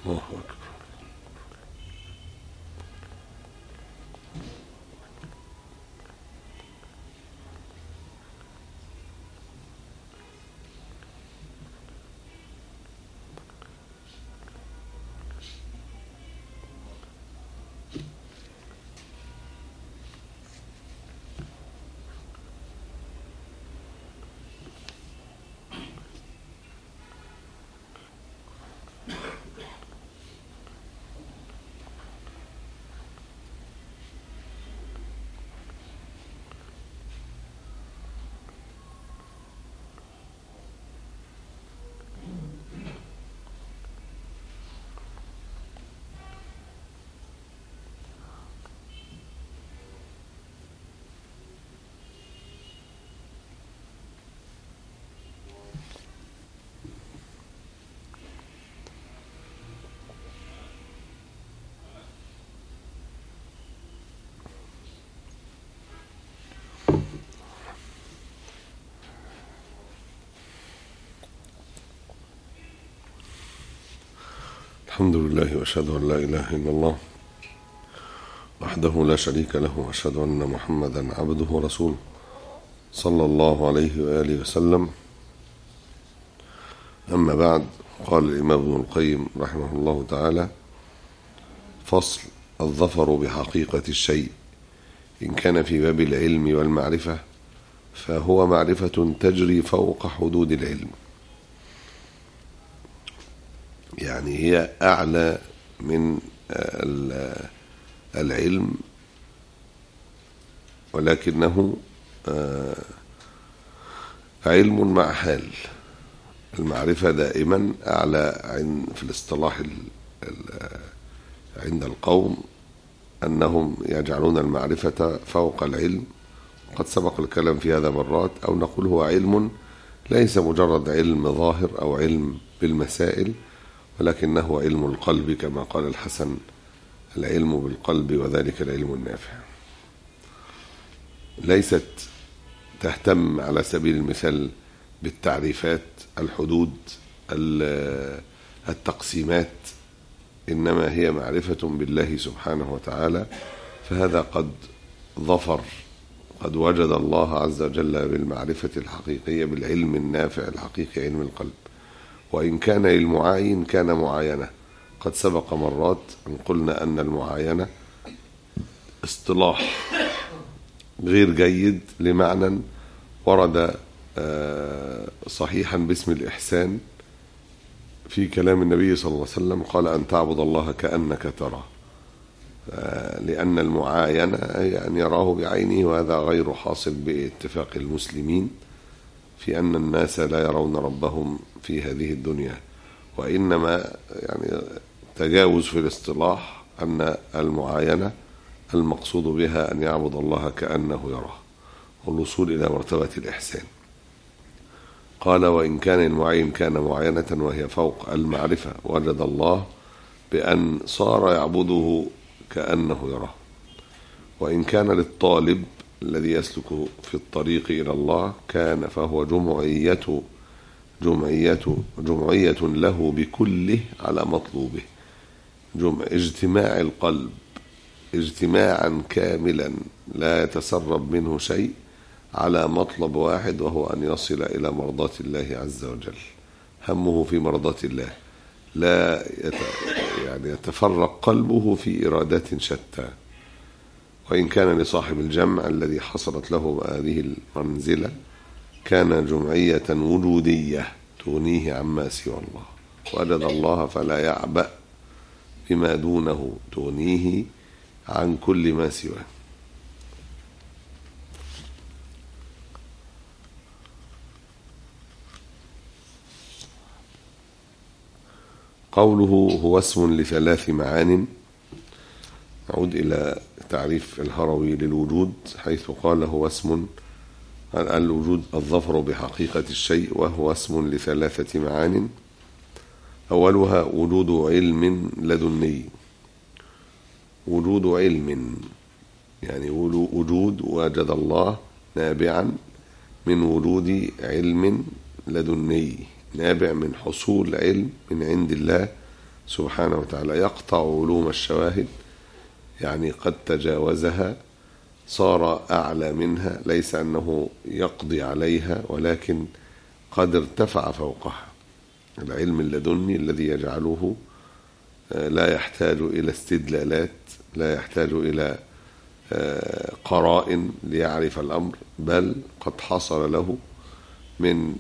الله أكبر الحمد لله واشهد ان لا اله الا الله وحده لا شريك له واشهد ان محمدا عبده ورسوله صلى الله عليه واله وسلم اما بعد قال الامام ابن القيم رحمه الله تعالى فصل الظفر بحقيقه الشيء ان كان في باب العلم والمعرفه فهو معرفه تجري فوق حدود العلم يعني هي أعلى من العلم ولكنه علم مع حال المعرفة دائما أعلى في الاصطلاح عند القوم أنهم يجعلون المعرفة فوق العلم قد سبق الكلام في هذا مرات أو نقول هو علم ليس مجرد علم ظاهر أو علم بالمسائل ولكنه علم القلب كما قال الحسن العلم بالقلب وذلك العلم النافع ليست تهتم على سبيل المثال بالتعريفات الحدود التقسيمات انما هي معرفه بالله سبحانه وتعالى فهذا قد ظفر قد وجد الله عز وجل بالمعرفه الحقيقيه بالعلم النافع الحقيقي علم القلب وإن كان للمعاين كان معاينة قد سبق مرات أن قلنا أن المعاينة اصطلاح غير جيد لمعنى ورد صحيحا باسم الإحسان في كلام النبي صلى الله عليه وسلم قال أن تعبد الله كأنك تراه لأن المعاينة أن يراه بعينه وهذا غير حاصل باتفاق المسلمين في أن الناس لا يرون ربهم في هذه الدنيا وإنما يعني تجاوز في الاصطلاح أن المعاينة المقصود بها أن يعبد الله كأنه يراه والوصول إلى مرتبة الإحسان قال وإن كان المعين كان معاينة وهي فوق المعرفة وجد الله بأن صار يعبده كأنه يراه وإن كان للطالب الذي يسلك في الطريق إلى الله كان فهو جمعية جمعية جمعية له بكله على مطلوبه جمع اجتماع القلب اجتماعا كاملا لا يتسرب منه شيء على مطلب واحد وهو أن يصل إلى مرضاة الله عز وجل همه في مرضاة الله لا يت... يعني يتفرق قلبه في إرادات شتى وإن كان لصاحب الجمع الذي حصلت له هذه المنزلة كان جمعية وجودية تغنيه عما سوى الله وجد الله فلا يعبأ بما دونه تغنيه عن كل ما سواه قوله هو اسم لثلاث معان نعود إلى تعريف الهروي للوجود حيث قال هو اسم الوجود الظفر بحقيقة الشيء وهو اسم لثلاثة معان أولها وجود علم لدني وجود علم يعني وجود وجد الله نابعا من وجود علم لدني نابع من حصول علم من عند الله سبحانه وتعالى يقطع علوم الشواهد يعني قد تجاوزها صار أعلى منها ليس أنه يقضي عليها ولكن قد ارتفع فوقها العلم اللدني الذي يجعله لا يحتاج إلى استدلالات لا يحتاج إلى قرائن ليعرف الأمر بل قد حصل له من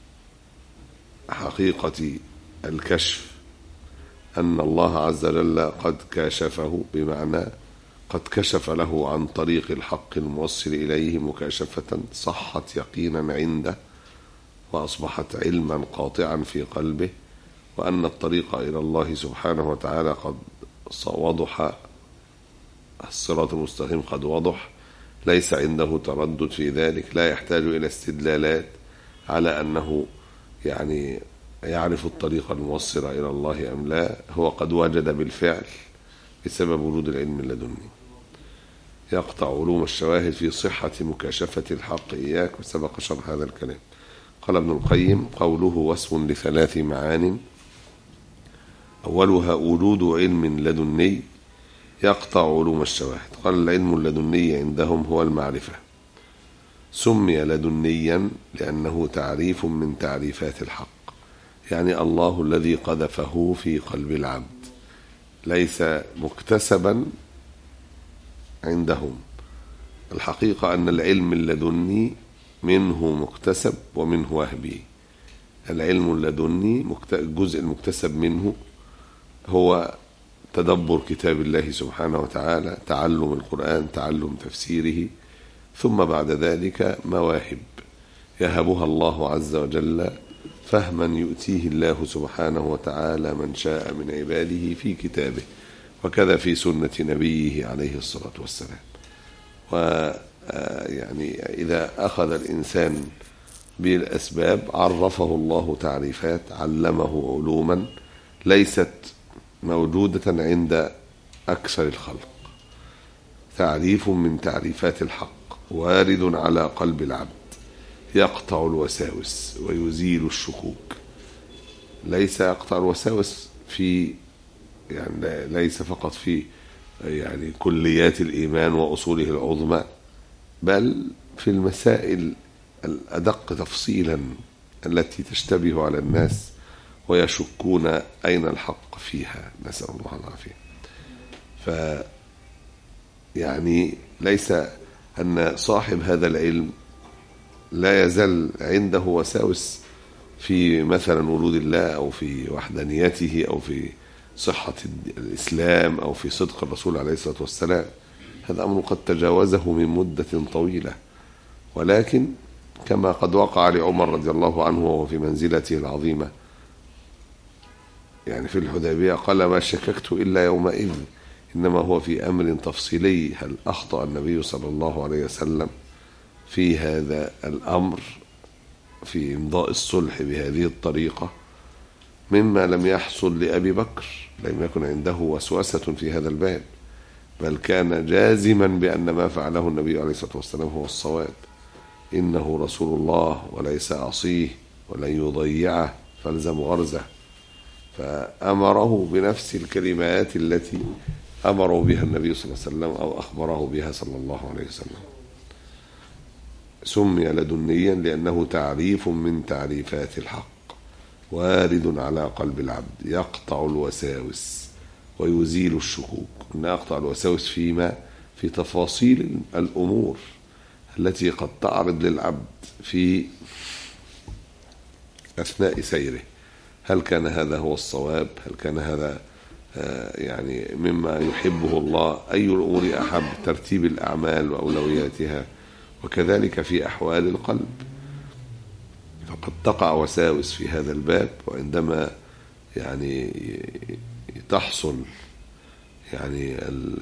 حقيقة الكشف أن الله عز وجل قد كاشفه بمعنى قد كشف له عن طريق الحق الموصل إليه مكاشفة صحت يقينا عنده وأصبحت علما قاطعا في قلبه وأن الطريق إلى الله سبحانه وتعالى قد وضح الصراط المستقيم قد وضح ليس عنده تردد في ذلك لا يحتاج إلى استدلالات على أنه يعني يعرف الطريق الموصل إلى الله أم لا هو قد وجد بالفعل بسبب وجود العلم اللدني يقطع علوم الشواهد في صحة مكاشفة الحق إياك وسبق شرح هذا الكلام قال ابن القيم قوله وصف لثلاث معان أولها وجود علم لدني يقطع علوم الشواهد قال العلم اللدني عندهم هو المعرفة سمي لدنيا لأنه تعريف من تعريفات الحق يعني الله الذي قذفه في قلب العبد ليس مكتسبا عندهم الحقيقة أن العلم اللدني منه مكتسب ومنه وهبي العلم اللدني الجزء المكتسب منه هو تدبر كتاب الله سبحانه وتعالى تعلم القرآن تعلم تفسيره ثم بعد ذلك مواهب يهبها الله عز وجل فهما يؤتيه الله سبحانه وتعالى من شاء من عباده في كتابه وكذا في سنة نبيه عليه الصلاة والسلام ويعني إذا أخذ الإنسان بالأسباب عرفه الله تعريفات علمه علوما ليست موجودة عند أكثر الخلق تعريف من تعريفات الحق وارد على قلب العبد يقطع الوساوس ويزيل الشكوك ليس يقطع الوساوس في يعني ليس فقط في يعني كليات الإيمان وأصوله العظمى بل في المسائل الأدق تفصيلا التي تشتبه على الناس ويشكون أين الحق فيها نسأل الله العافية ف يعني ليس أن صاحب هذا العلم لا يزال عنده وساوس في مثلا وجود الله أو في وحدانيته أو في صحة الإسلام أو في صدق الرسول عليه الصلاة والسلام هذا أمر قد تجاوزه من مدة طويلة ولكن كما قد وقع لعمر رضي الله عنه وهو في منزلته العظيمة يعني في الحديبية قال ما شككت إلا يومئذ إنما هو في أمر تفصيلي هل أخطأ النبي صلى الله عليه وسلم في هذا الأمر في إمضاء الصلح بهذه الطريقة مما لم يحصل لأبي بكر لم يكن عنده وسوسة في هذا الباب بل كان جازما بأن ما فعله النبي عليه الصلاة والسلام هو الصواب إنه رسول الله وليس أعصيه ولن يضيعه فالزم غرزه فأمره بنفس الكلمات التي أمروا بها النبي صلى الله عليه وسلم أو أخبره بها صلى الله عليه وسلم سمي لدنيا لأنه تعريف من تعريفات الحق وارد على قلب العبد يقطع الوساوس ويزيل الشكوك أن يقطع الوساوس فيما في تفاصيل الأمور التي قد تعرض للعبد في أثناء سيره هل كان هذا هو الصواب هل كان هذا يعني مما يحبه الله أي الأمور أحب ترتيب الأعمال وأولوياتها وكذلك في أحوال القلب فقد تقع وساوس في هذا الباب وعندما يعني تحصل يعني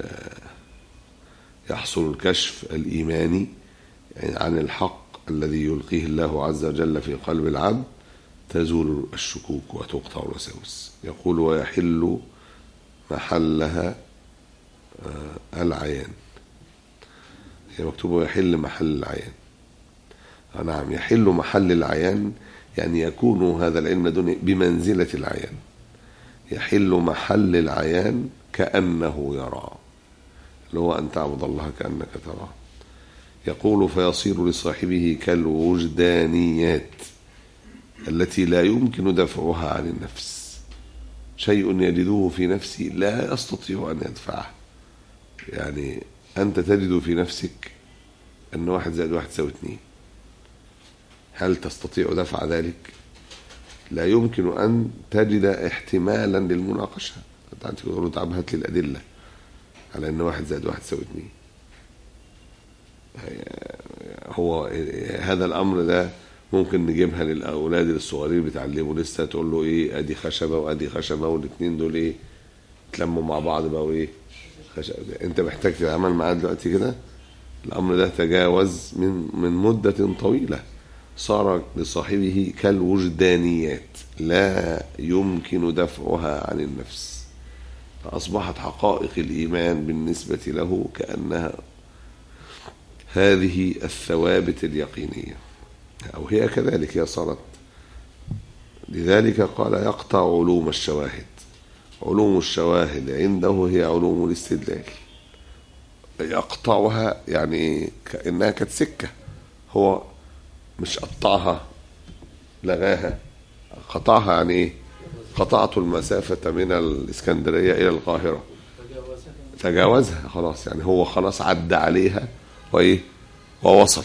يحصل الكشف الإيماني عن الحق الذي يلقيه الله عز وجل في قلب العبد تزول الشكوك وتقطع الوساوس يقول ويحل محلها العيان هي مكتوبة يحل محل العيان نعم يحل محل العيان يعني يكون هذا العلم دون بمنزلة العيان يحل محل العيان كأنه يرى اللي هو أن تعبد الله كأنك تراه يقول فيصير لصاحبه كالوجدانيات التي لا يمكن دفعها عن النفس شيء يجده في نفسي لا يستطيع أن يدفعه يعني أنت تجد في نفسك أن واحد زائد واحد يساوي اتنين هل تستطيع دفع ذلك؟ لا يمكن أن تجد احتمالا للمناقشة أنت تقول له تعب هات لي الأدلة على أن واحد زائد واحد يساوي اتنين هو هذا الأمر ده ممكن نجيبها للأولاد الصغيرين بتعلموا لسه تقول له إيه أدي خشبة وأدي خشبة والاتنين دول إيه تلموا مع بعض بقى وإيه خشبة أنت محتاج تتعامل معاه دلوقتي كده الأمر ده تجاوز من من مدة طويلة صار لصاحبه كالوجدانيات لا يمكن دفعها عن النفس فأصبحت حقائق الإيمان بالنسبة له كأنها هذه الثوابت اليقينية أو هي كذلك هي صارت لذلك قال يقطع علوم الشواهد علوم الشواهد عنده هي علوم الاستدلال يقطعها يعني كأنها كانت سكة هو مش قطعها لغاها قطعها يعني ايه قطعت المسافة من الإسكندرية إلى القاهرة تجاوزها خلاص يعني هو خلاص عدى عليها وإيه ووصل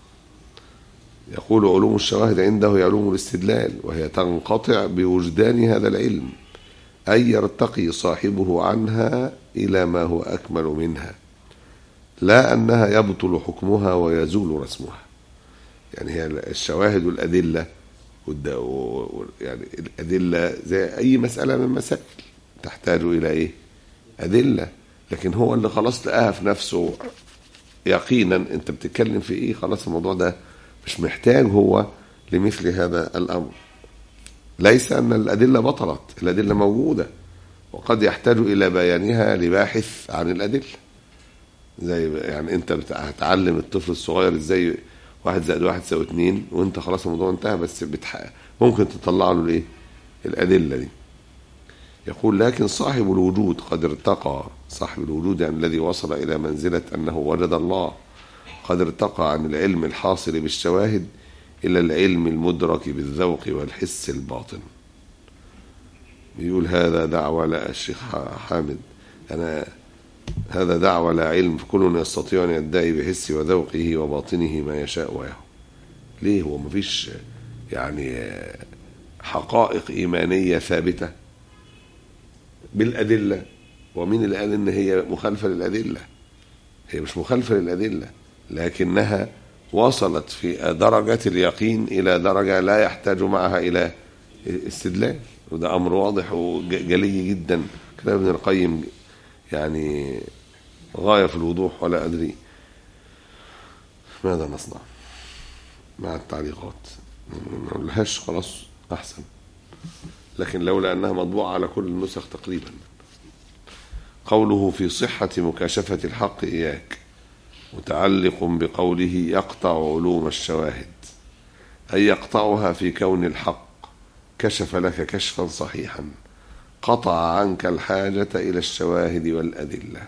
يقول علوم الشواهد عنده هي علوم الاستدلال وهي تنقطع بوجدان هذا العلم أي يرتقي صاحبه عنها إلى ما هو أكمل منها لا أنها يبطل حكمها ويزول رسمها يعني هي الشواهد والأدلة يعني الأدلة زي أي مسألة من المسائل تحتاج إلى إيه أدلة لكن هو اللي خلاص لقاها في نفسه يقينا أنت بتتكلم في إيه خلاص الموضوع ده مش محتاج هو لمثل هذا الأمر ليس أن الأدلة بطلت الأدلة موجودة وقد يحتاج إلى بيانها لباحث عن الأدلة زي يعني أنت هتعلم الطفل الصغير إزاي واحد زائد واحد يساوي اتنين وانت خلاص الموضوع انتهى بس بتح... ممكن تطلع له الايه؟ الادله دي. يقول لكن صاحب الوجود قد ارتقى صاحب الوجود يعني الذي وصل الى منزله انه وجد الله قد ارتقى عن العلم الحاصل بالشواهد الى العلم المدرك بالذوق والحس الباطن. يقول هذا دعوة لا الشيخ حامد أنا هذا دعوة لا علم فكل يستطيع أن يدعي بحسه وذوقه وباطنه ما يشاء ويهوى ليه هو مفيش يعني حقائق إيمانية ثابتة بالأدلة ومين اللي قال إن هي مخالفة للأدلة هي مش مخالفة للأدلة لكنها وصلت في درجة اليقين إلى درجة لا يحتاج معها إلى استدلال وده أمر واضح وجلي جدا كلام ابن القيم يعني غاية في الوضوح ولا أدري ماذا نصنع مع التعليقات ما نقولهاش خلاص أحسن لكن لولا أنها مطبوعة على كل النسخ تقريبا قوله في صحة مكاشفة الحق إياك متعلق بقوله يقطع علوم الشواهد أي يقطعها في كون الحق كشف لك كشفا صحيحا قطع عنك الحاجة إلى الشواهد والأدلة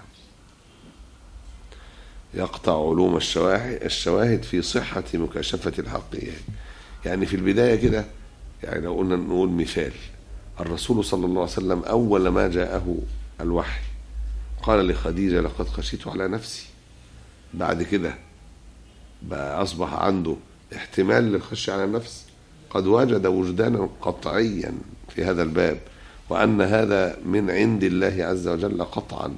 يقطع علوم الشواهد الشواهد في صحة مكاشفة الحقيقة يعني في البداية كده يعني لو قلنا نقول مثال الرسول صلى الله عليه وسلم أول ما جاءه الوحي قال لخديجة لقد خشيت على نفسي بعد كده بقى أصبح عنده احتمال للخشية على النفس قد وجد وجدانا قطعيا في هذا الباب وأن هذا من عند الله عز وجل قطعا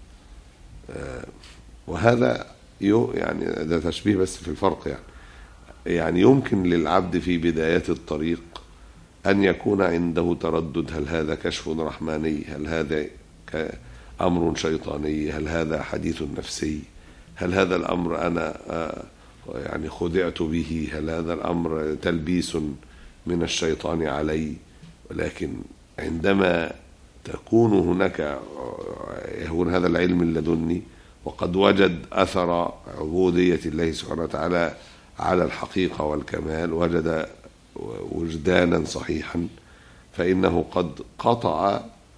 وهذا يعني ده تشبيه بس في الفرق يعني يعني يمكن للعبد في بدايات الطريق أن يكون عنده تردد هل هذا كشف رحماني هل هذا أمر شيطاني هل هذا حديث نفسي هل هذا الأمر أنا يعني خدعت به هل هذا الأمر تلبيس من الشيطان علي ولكن عندما تكون هناك يكون هذا العلم اللدني وقد وجد أثر عبودية الله سبحانه وتعالى على الحقيقة والكمال وجد وجدانا صحيحا فإنه قد قطع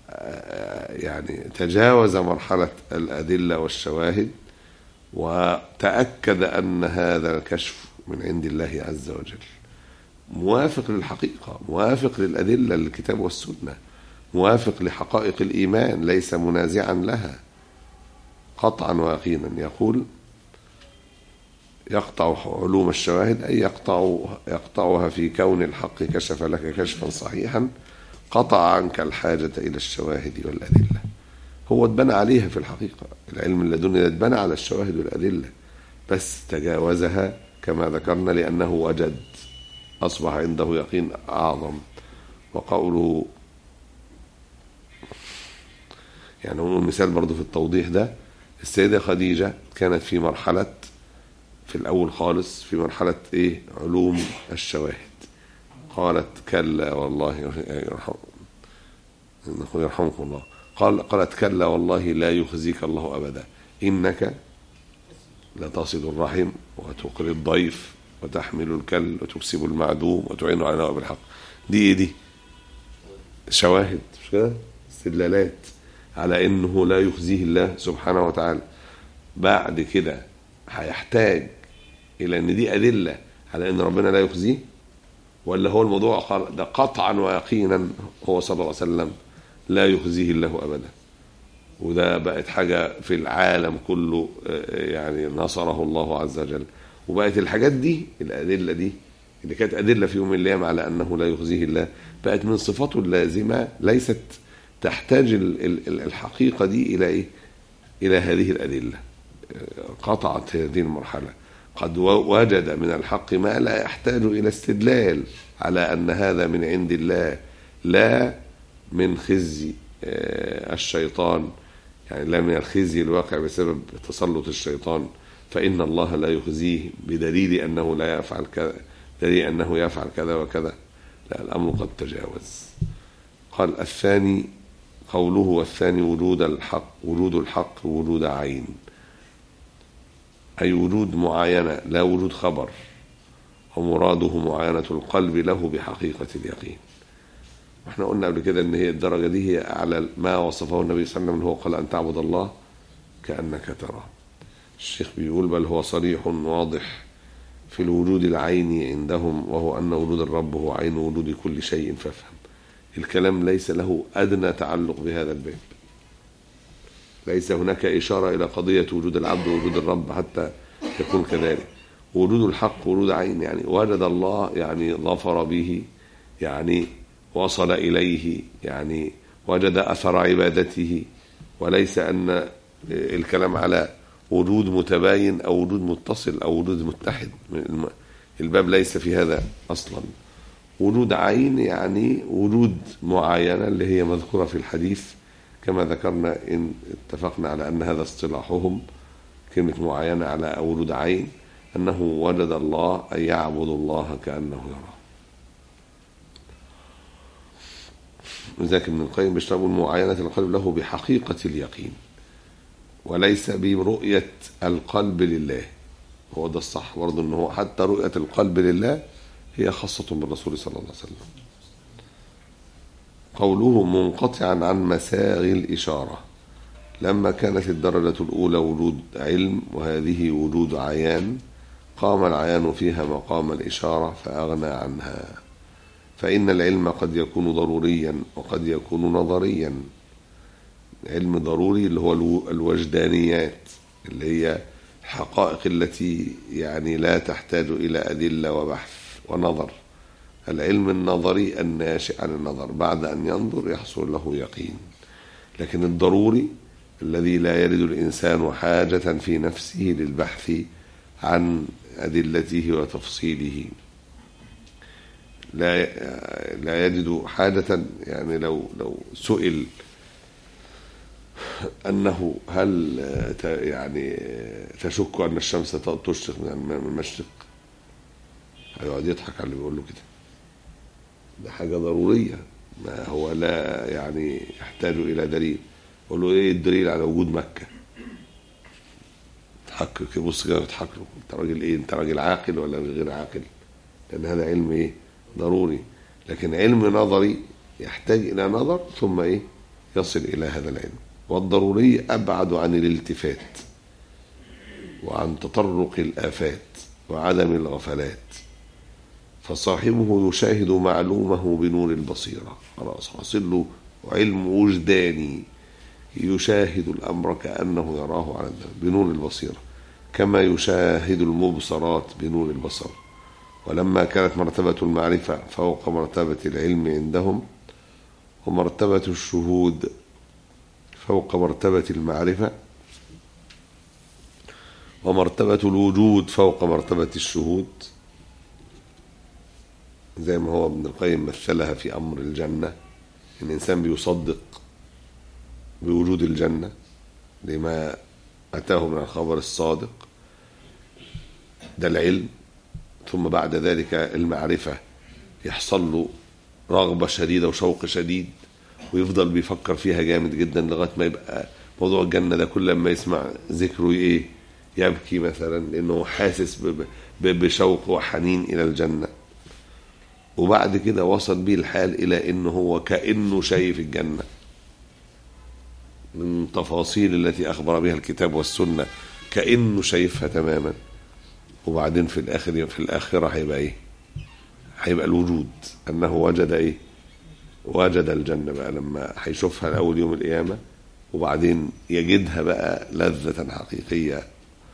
يعني تجاوز مرحلة الأدلة والشواهد وتأكد أن هذا الكشف من عند الله عز وجل موافق للحقيقة موافق للأدلة للكتاب والسنة موافق لحقائق الإيمان ليس منازعا لها قطعا ويقينا يقول يقطع علوم الشواهد أي يقطع يقطعها في كون الحق كشف لك كشفا صحيحا قطع عنك الحاجة إلى الشواهد والأدلة هو اتبنى عليها في الحقيقة العلم اللدني ده اتبنى على الشواهد والأدلة بس تجاوزها كما ذكرنا لأنه وجد أصبح عنده يقين أعظم وقوله يعني هو مثال برضه في التوضيح ده السيدة خديجة كانت في مرحلة في الأول خالص في مرحلة إيه علوم الشواهد قالت كلا والله يرحم يرحمكم الله قال قالت كلا والله لا يخزيك الله أبدا إنك لتصل الرحم وتقري الضيف وتحمل الكل وتكسب المعدوم وتعين على نوائب الحق دي ايه دي شواهد مش كده استدلالات على انه لا يخزيه الله سبحانه وتعالى بعد كده هيحتاج الى ان دي ادله على ان ربنا لا يخزيه ولا هو الموضوع قال ده قطعا ويقينا هو صلى الله عليه وسلم لا يخزيه الله ابدا وده بقت حاجه في العالم كله يعني نصره الله عز وجل وبقت الحاجات دي الادله دي اللي كانت ادله في يوم الايام على انه لا يخزيه الله بقت من صفاته اللازمه ليست تحتاج الحقيقه دي الى ايه؟ الى هذه الادله قطعت هذه المرحله قد وجد من الحق ما لا يحتاج الى استدلال على ان هذا من عند الله لا من خزي الشيطان يعني لا من الخزي الواقع بسبب تسلط الشيطان فإن الله لا يخزيه بدليل أنه لا يفعل كذا دليل أنه يفعل كذا وكذا لا الأمر قد تجاوز قال الثاني قوله والثاني وجود الحق وجود الحق وجود عين أي وجود معاينة لا وجود خبر ومراده معاينة القلب له بحقيقة اليقين واحنا قلنا قبل كده ان هي الدرجه دي هي اعلى ما وصفه النبي صلى الله عليه وسلم هو قال ان تعبد الله كانك تراه الشيخ بيقول بل هو صريح واضح في الوجود العيني عندهم وهو ان وجود الرب هو عين وجود كل شيء فافهم الكلام ليس له ادنى تعلق بهذا الباب ليس هناك اشاره الى قضيه وجود العبد ووجود الرب حتى يكون كذلك وجود الحق وجود عين يعني وجد الله يعني ظفر به يعني وصل اليه يعني وجد اثر عبادته وليس ان الكلام على وجود متباين او وجود متصل او وجود متحد الباب ليس في هذا اصلا وجود عين يعني وجود معاينه اللي هي مذكوره في الحديث كما ذكرنا ان اتفقنا على ان هذا اصطلاحهم كلمه معاينه على وجود عين انه وجد الله ان يعبد الله كانه يراه لذلك ابن القيم بيشرب معاينة القلب له بحقيقة اليقين وليس برؤية القلب لله هو ده الصح برضه ان هو حتى رؤية القلب لله هي خاصة بالرسول صلى الله عليه وسلم قوله منقطعا عن مساغ الإشارة لما كانت الدرجة الأولى وجود علم وهذه وجود عيان قام العيان فيها مقام الإشارة فأغنى عنها فإن العلم قد يكون ضروريا وقد يكون نظريا علم ضروري اللي هو الوجدانيات اللي هي الحقائق التي يعني لا تحتاج إلى أدلة وبحث ونظر العلم النظري الناشئ عن النظر بعد أن ينظر يحصل له يقين لكن الضروري الذي لا يجد الإنسان حاجة في نفسه للبحث عن أدلته وتفصيله لا لا يجد حاجة يعني لو لو سئل أنه هل يعني تشك أن الشمس تشرق من المشرق هيقعد يضحك على اللي بيقول له كده ده حاجة ضرورية ما هو لا يعني يحتاج إلى دليل يقول له إيه الدليل على وجود مكة يضحك بص كده يضحك له أنت راجل إيه أنت راجل عاقل ولا غير عاقل لأن هذا علم إيه ضروري لكن علم نظري يحتاج إلى نظر ثم إيه يصل إلى هذا العلم والضروري أبعد عن الالتفات وعن تطرق الآفات وعدم الغفلات فصاحبه يشاهد معلومه بنور البصيرة خلاص حاصل له علم وجداني يشاهد الأمر كأنه يراه على الدم بنور البصيرة كما يشاهد المبصرات بنور البصر ولما كانت مرتبة المعرفة فوق مرتبة العلم عندهم ومرتبة الشهود فوق مرتبة المعرفة ومرتبة الوجود فوق مرتبة الشهود زي ما هو ابن القيم مثلها في أمر الجنة إن الإنسان بيصدق بوجود الجنة لما أتاه من الخبر الصادق ده العلم ثم بعد ذلك المعرفة يحصل له رغبة شديدة وشوق شديد ويفضل بيفكر فيها جامد جدا لغاية ما يبقى موضوع الجنة ده كل ما يسمع ذكره ايه يبكي مثلا لأنه حاسس بشوق وحنين إلى الجنة وبعد كده وصل بيه الحال إلى إنه هو كأنه شايف الجنة من تفاصيل التي أخبر بها الكتاب والسنة كأنه شايفها تماما وبعدين في الآخر في الآخرة هيبقى إيه؟ هيبقى الوجود أنه وجد إيه؟ وجد الجنة بقى لما هيشوفها لأول يوم القيامة وبعدين يجدها بقى لذة حقيقية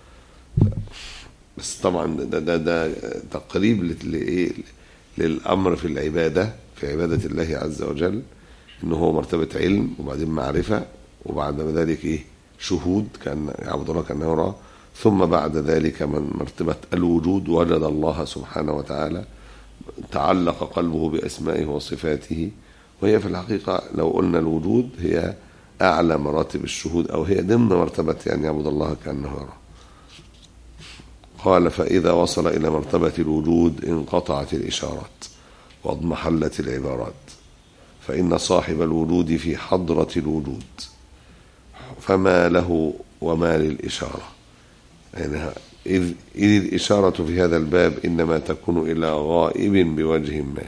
بس طبعا ده ده ده تقريب لإيه؟ للأمر في العبادة في عبادة الله عز وجل إنه هو مرتبة علم وبعدين معرفة وبعد ذلك إيه؟ شهود كان يعبد الله كأنه يراه ثم بعد ذلك من مرتبة الوجود وجد الله سبحانه وتعالى تعلق قلبه بأسمائه وصفاته وهي في الحقيقة لو قلنا الوجود هي أعلى مراتب الشهود أو هي ضمن مرتبة أن يعبد الله كأنه يراه قال فإذا وصل إلى مرتبة الوجود انقطعت الإشارات واضمحلت العبارات فإن صاحب الوجود في حضرة الوجود فما له وما للإشارة يعني إذ, إذ الإشارة في هذا الباب إنما تكون إلى غائب بوجه ما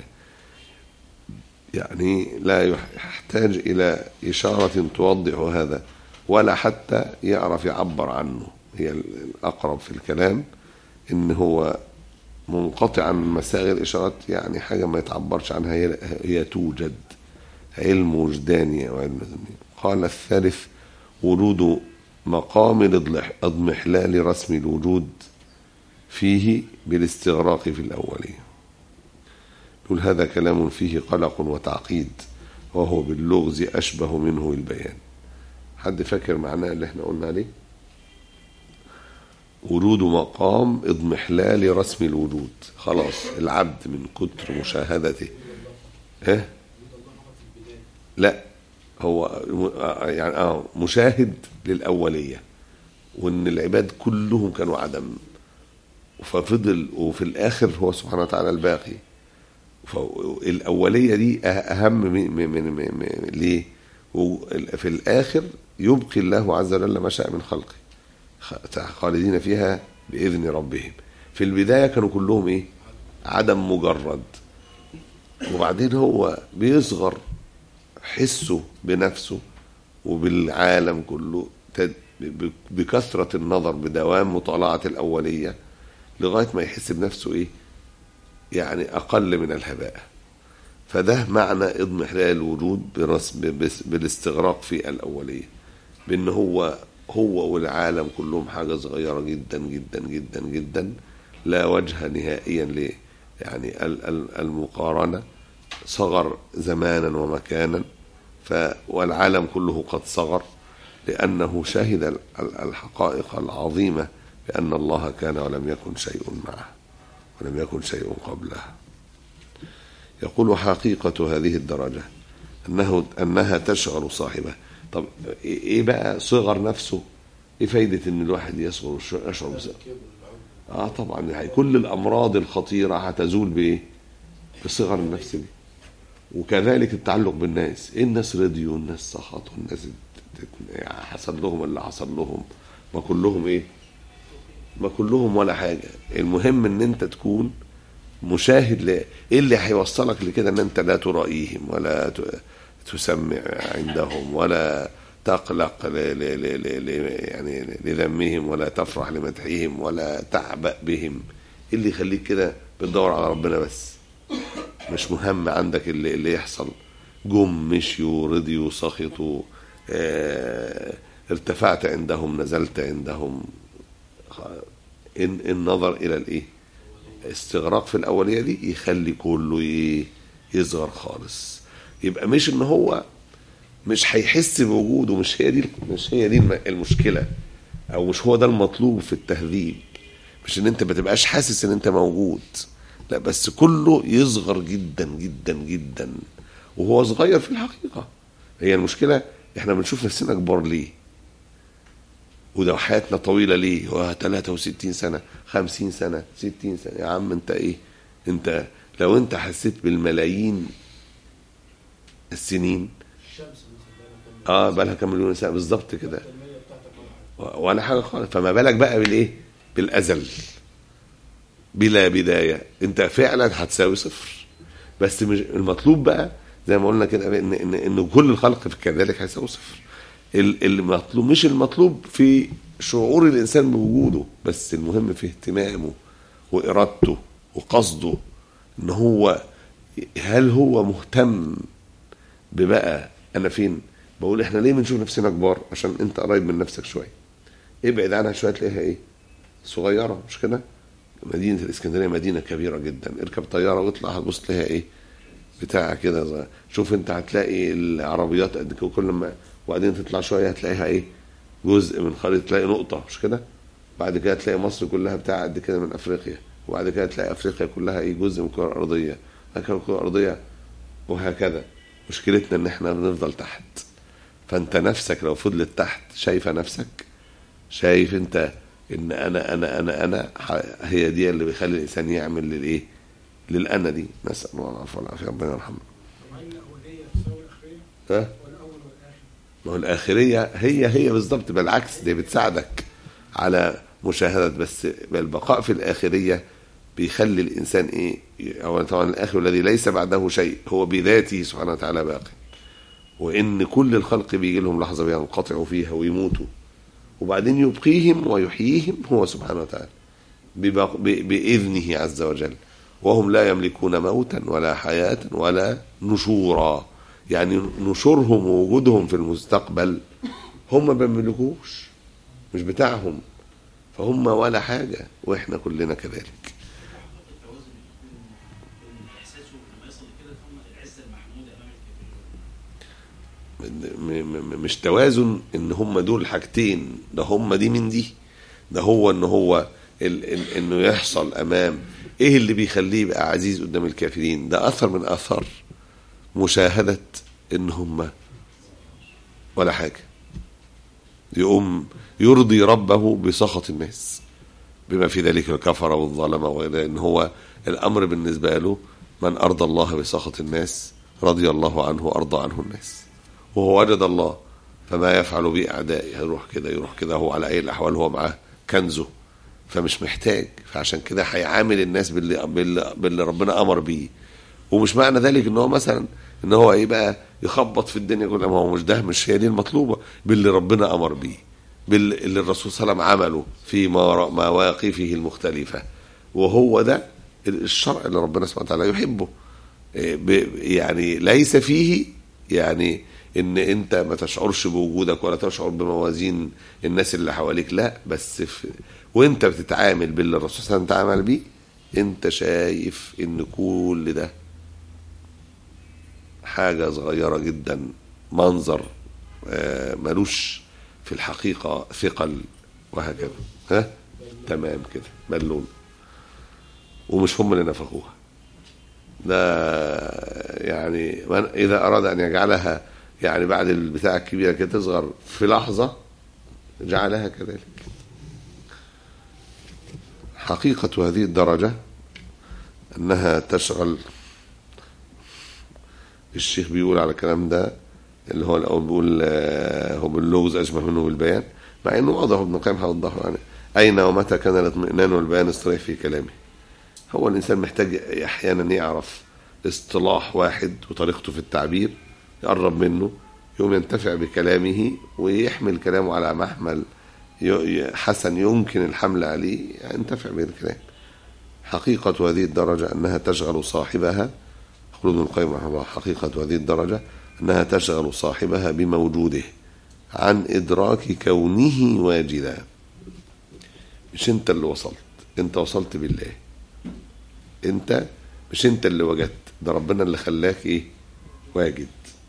يعني لا يحتاج إلى إشارة توضح هذا ولا حتى يعرف يعبر عنه هي الأقرب في الكلام إن هو منقطع عن مسائل الإشارات يعني حاجة ما يتعبرش عنها هي, هي توجد علم وجداني وعلم ذني قال الثالث ورود مقام اضمحلال رسم الوجود فيه بالاستغراق في الأولية يقول هذا كلام فيه قلق وتعقيد وهو باللغز أشبه منه البيان حد فاكر معناه اللي احنا قلنا عليه ورود مقام اضمحلال رسم الوجود خلاص العبد من كتر مشاهدته اه لا هو يعني اه مشاهد للأولية وإن العباد كلهم كانوا عدم ففضل وفي الآخر هو سبحانه وتعالى الباقي الأولية دي أهم من, من, من, من, من ليه؟ في الآخر يبقي الله عز وجل ما شاء من خلقه خالدين فيها بإذن ربهم في البداية كانوا كلهم إيه؟ عدم مجرد وبعدين هو بيصغر حسه بنفسه وبالعالم كله بكثرة النظر بدوام مطالعة الأولية لغاية ما يحس بنفسه إيه يعني أقل من الهباء فده معنى اضمحلال الوجود برسم بالاستغراق في الأولية بأن هو هو والعالم كلهم حاجة صغيرة جدا جدا جدا جدا لا وجه نهائيا ل يعني المقارنة صغر زمانا ومكانا ف والعالم كله قد صغر لأنه شهد الحقائق العظيمة بأن الله كان ولم يكن شيء معه ولم يكن شيء قبله يقول حقيقة هذه الدرجة أنه أنها تشغل صاحبه طب إيه بقى صغر نفسه إيه فايدة إن الواحد يصغر يشعر بصغر آه طبعا كل الأمراض الخطيرة هتزول بإيه؟ بصغر النفس دي وكذلك التعلق بالناس إيه الناس رضيوا الناس سخطوا الناس حصل لهم اللي حصل لهم ما كلهم ايه ما كلهم ولا حاجة المهم ان انت تكون مشاهد ل... ايه اللي هيوصلك لكده ان انت لا ترائيهم ولا ت... تسمع عندهم ولا تقلق ل ل ل ل ل يعني لذمهم ولا تفرح لمدحهم ولا تعبأ بهم إيه اللي يخليك كده بتدور على ربنا بس مش مهم عندك اللي, اللي يحصل جم مشيوا رضيوا سخطوا اه ارتفعت عندهم نزلت عندهم إن النظر إلى الإيه استغراق في الأولية دي يخلي كله إيه يصغر خالص يبقى مش إن هو مش هيحس بوجوده مش هي دي مش هي دي المشكلة أو مش هو ده المطلوب في التهذيب مش إن أنت ما تبقاش حاسس إن أنت موجود لا بس كله يصغر جدا جدا جدا وهو صغير في الحقيقة هي المشكلة احنا بنشوف نفسنا كبار ليه وده حياتنا طويلة ليه هو 63 سنة 50 سنة 60 سنة يا عم انت ايه انت لو انت حسيت بالملايين السنين اه بقالها كام مليون سنة بالظبط كده ولا حاجة خالص فما بالك بقى بالايه بالازل بلا بداية انت فعلا هتساوي صفر بس مش المطلوب بقى زي ما قلنا كده ان ان, إن كل الخلق كذلك هيساوي صفر المطلوب مش المطلوب في شعور الانسان بوجوده بس المهم في اهتمامه وارادته وقصده ان هو هل هو مهتم ببقى انا فين بقول احنا ليه بنشوف نفسنا كبار عشان انت قريب من نفسك شويه ابعد عنها شويه تلاقيها ايه صغيره مش كده مدينه الاسكندريه مدينه كبيره جدا اركب طياره واطلع هتبص تلاقيها ايه بتاع كده شوف انت هتلاقي العربيات قد كده وكل ما وبعدين تطلع شويه هتلاقيها ايه جزء من خريطه تلاقي نقطه مش كده بعد كده تلاقي مصر كلها بتاع قد كده من افريقيا وبعد كده تلاقي افريقيا كلها ايه جزء من الكره الارضيه هكذا الكره الارضيه وهكذا مشكلتنا ان احنا بنفضل تحت فانت نفسك لو فضلت تحت شايفه نفسك شايف انت ان انا انا انا انا هي دي اللي بيخلي الانسان يعمل للايه للانا دي نسال الله العفو والعافيه ربنا يرحمنا ها ما هو الآخرية هي هي بالظبط بالعكس دي بتساعدك على مشاهدة بس البقاء في الآخرية بيخلي الإنسان إيه أولا طبعا الآخر الذي ليس بعده شيء هو بذاته سبحانه وتعالى باقي وإن كل الخلق بيجي لهم لحظة بينقطعوا فيها ويموتوا وبعدين يبقيهم ويحييهم هو سبحانه وتعالى بإذنه عز وجل وهم لا يملكون موتا ولا حياة ولا نشورا يعني نشورهم ووجودهم في المستقبل هم ما بيملكوش مش بتاعهم فهم ولا حاجة واحنا كلنا كذلك مش توازن ان هم دول حاجتين ده هم دي من دي ده هو ان هو ال ال انه يحصل امام ايه اللي بيخليه يبقى عزيز قدام الكافرين ده اثر من اثار مشاهدة ان هم ولا حاجة يقوم يرضي ربه بسخط الناس بما في ذلك الكفر والظلمة وغيره ان هو الامر بالنسبة له من ارضى الله بسخط الناس رضي الله عنه وارضى عنه الناس وهو وجد الله فما يفعل بأعدائه يروح كده يروح كده هو على أي الأحوال هو معاه كنزه فمش محتاج فعشان كده هيعامل الناس باللي, باللي, باللي ربنا أمر بيه ومش معنى ذلك ان هو مثلا ان هو ايه بقى يخبط في الدنيا كلها ما هو مش ده مش هي دي المطلوبه باللي ربنا امر بيه باللي الرسول صلى الله عليه وسلم عمله في مواقفه المختلفه وهو ده الشرع اللي ربنا سبحانه وتعالى يحبه يعني ليس فيه يعني ان انت ما تشعرش بوجودك ولا تشعر بموازين الناس اللي حواليك لا بس في وانت بتتعامل باللي الرسول صلى الله عليه وسلم تعامل بيه انت شايف ان كل ده حاجة صغيرة جدا منظر ملوش في الحقيقة ثقل وهكذا ها تمام كده بالون ومش هم اللي نفخوها ده يعني من إذا أراد أن يجعلها يعني بعد البتاع الكبيرة كده تصغر في لحظة جعلها كذلك حقيقة هذه الدرجة أنها تشغل الشيخ بيقول على الكلام ده اللي هو الأول بيقول هو باللغز أشبه منه بالبيان مع أنه واضح ابن القيم هيوضحه يعني أين ومتى كان الاطمئنان والبيان الصريح في كلامه هو الإنسان محتاج أحيانا يعرف اصطلاح واحد وطريقته في التعبير يقرب منه يوم ينتفع بكلامه ويحمل كلامه على محمل حسن يمكن الحمل عليه ينتفع به الكلام حقيقة هذه الدرجة أنها تشغل صاحبها يقول ابن القيم رحمه الله حقيقة هذه الدرجة أنها تشغل صاحبها بموجوده عن إدراك كونه واجدا مش أنت اللي وصلت أنت وصلت بالله أنت مش أنت اللي وجدت ده ربنا اللي خلاك إيه واجد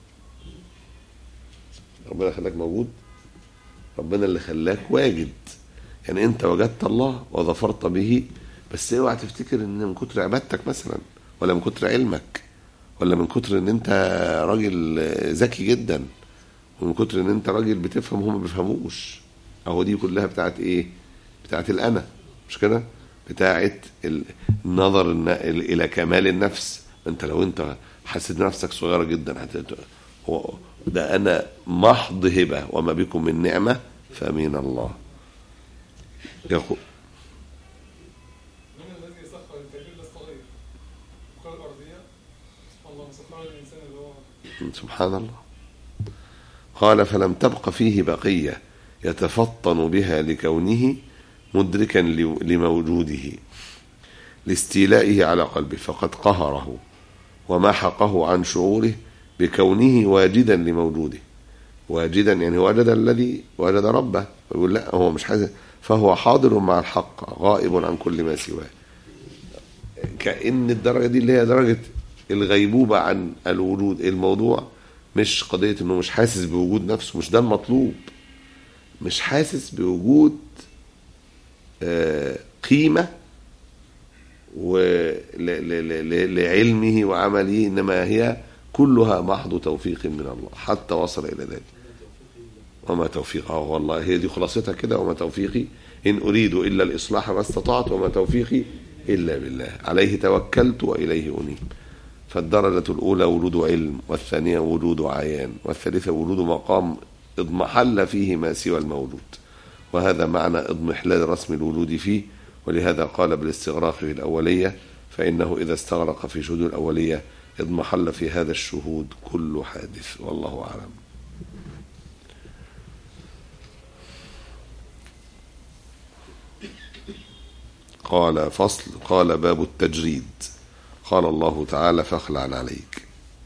ربنا خلاك موجود ربنا اللي خلاك واجد يعني انت وجدت الله وظفرت به بس اوعى تفتكر ان من كتر عبادتك مثلا ولا من كتر علمك ولا من كتر ان انت راجل ذكي جدا ومن كتر ان انت راجل بتفهم هم ما بيفهموش اهو دي كلها بتاعت ايه بتاعت الانا مش كده بتاعت النظر الى كمال النفس انت لو انت حسيت نفسك صغيره جدا هو ده انا محض هبه وما بكم من نعمه فمن الله يقول من الذي سخر الكبير للصغير وقال الأرضية الله مسخر الإنسان اللي هو سبحان الله قال فلم تبق فيه بقية يتفطن بها لكونه مدركا لموجوده لاستيلائه على قلبه فقد قهره ومحقه عن شعوره بكونه واجدا لموجوده واجدا يعني وجد الذي وجد ربه ويقول لا هو مش حاسس فهو حاضر مع الحق غائب عن كل ما سواه كأن الدرجة دي اللي هي درجة الغيبوبة عن الوجود الموضوع مش قضية انه مش حاسس بوجود نفسه مش ده المطلوب مش حاسس بوجود آه، قيمة ولعلمه وعمله إنما هي كلها محض توفيق من الله حتى وصل إلى ذلك وما توفيق اه والله هي دي خلاصتها كده وما توفيقي إن أريد إلا الإصلاح ما استطعت وما توفيقي إلا بالله عليه توكلت وإليه أنيب فالدرجة الأولى وجود علم والثانية وجود عيان والثالثة وجود مقام اضمحل فيه ما سوى الموجود وهذا معنى اضمحلال رسم الوجود فيه ولهذا قال بالاستغراق في الأولية فإنه إذا استغرق في شهود الأولية اضمحل في هذا الشهود كل حادث والله أعلم قال فصل قال باب التجريد قال الله تعالى فاخلع عليك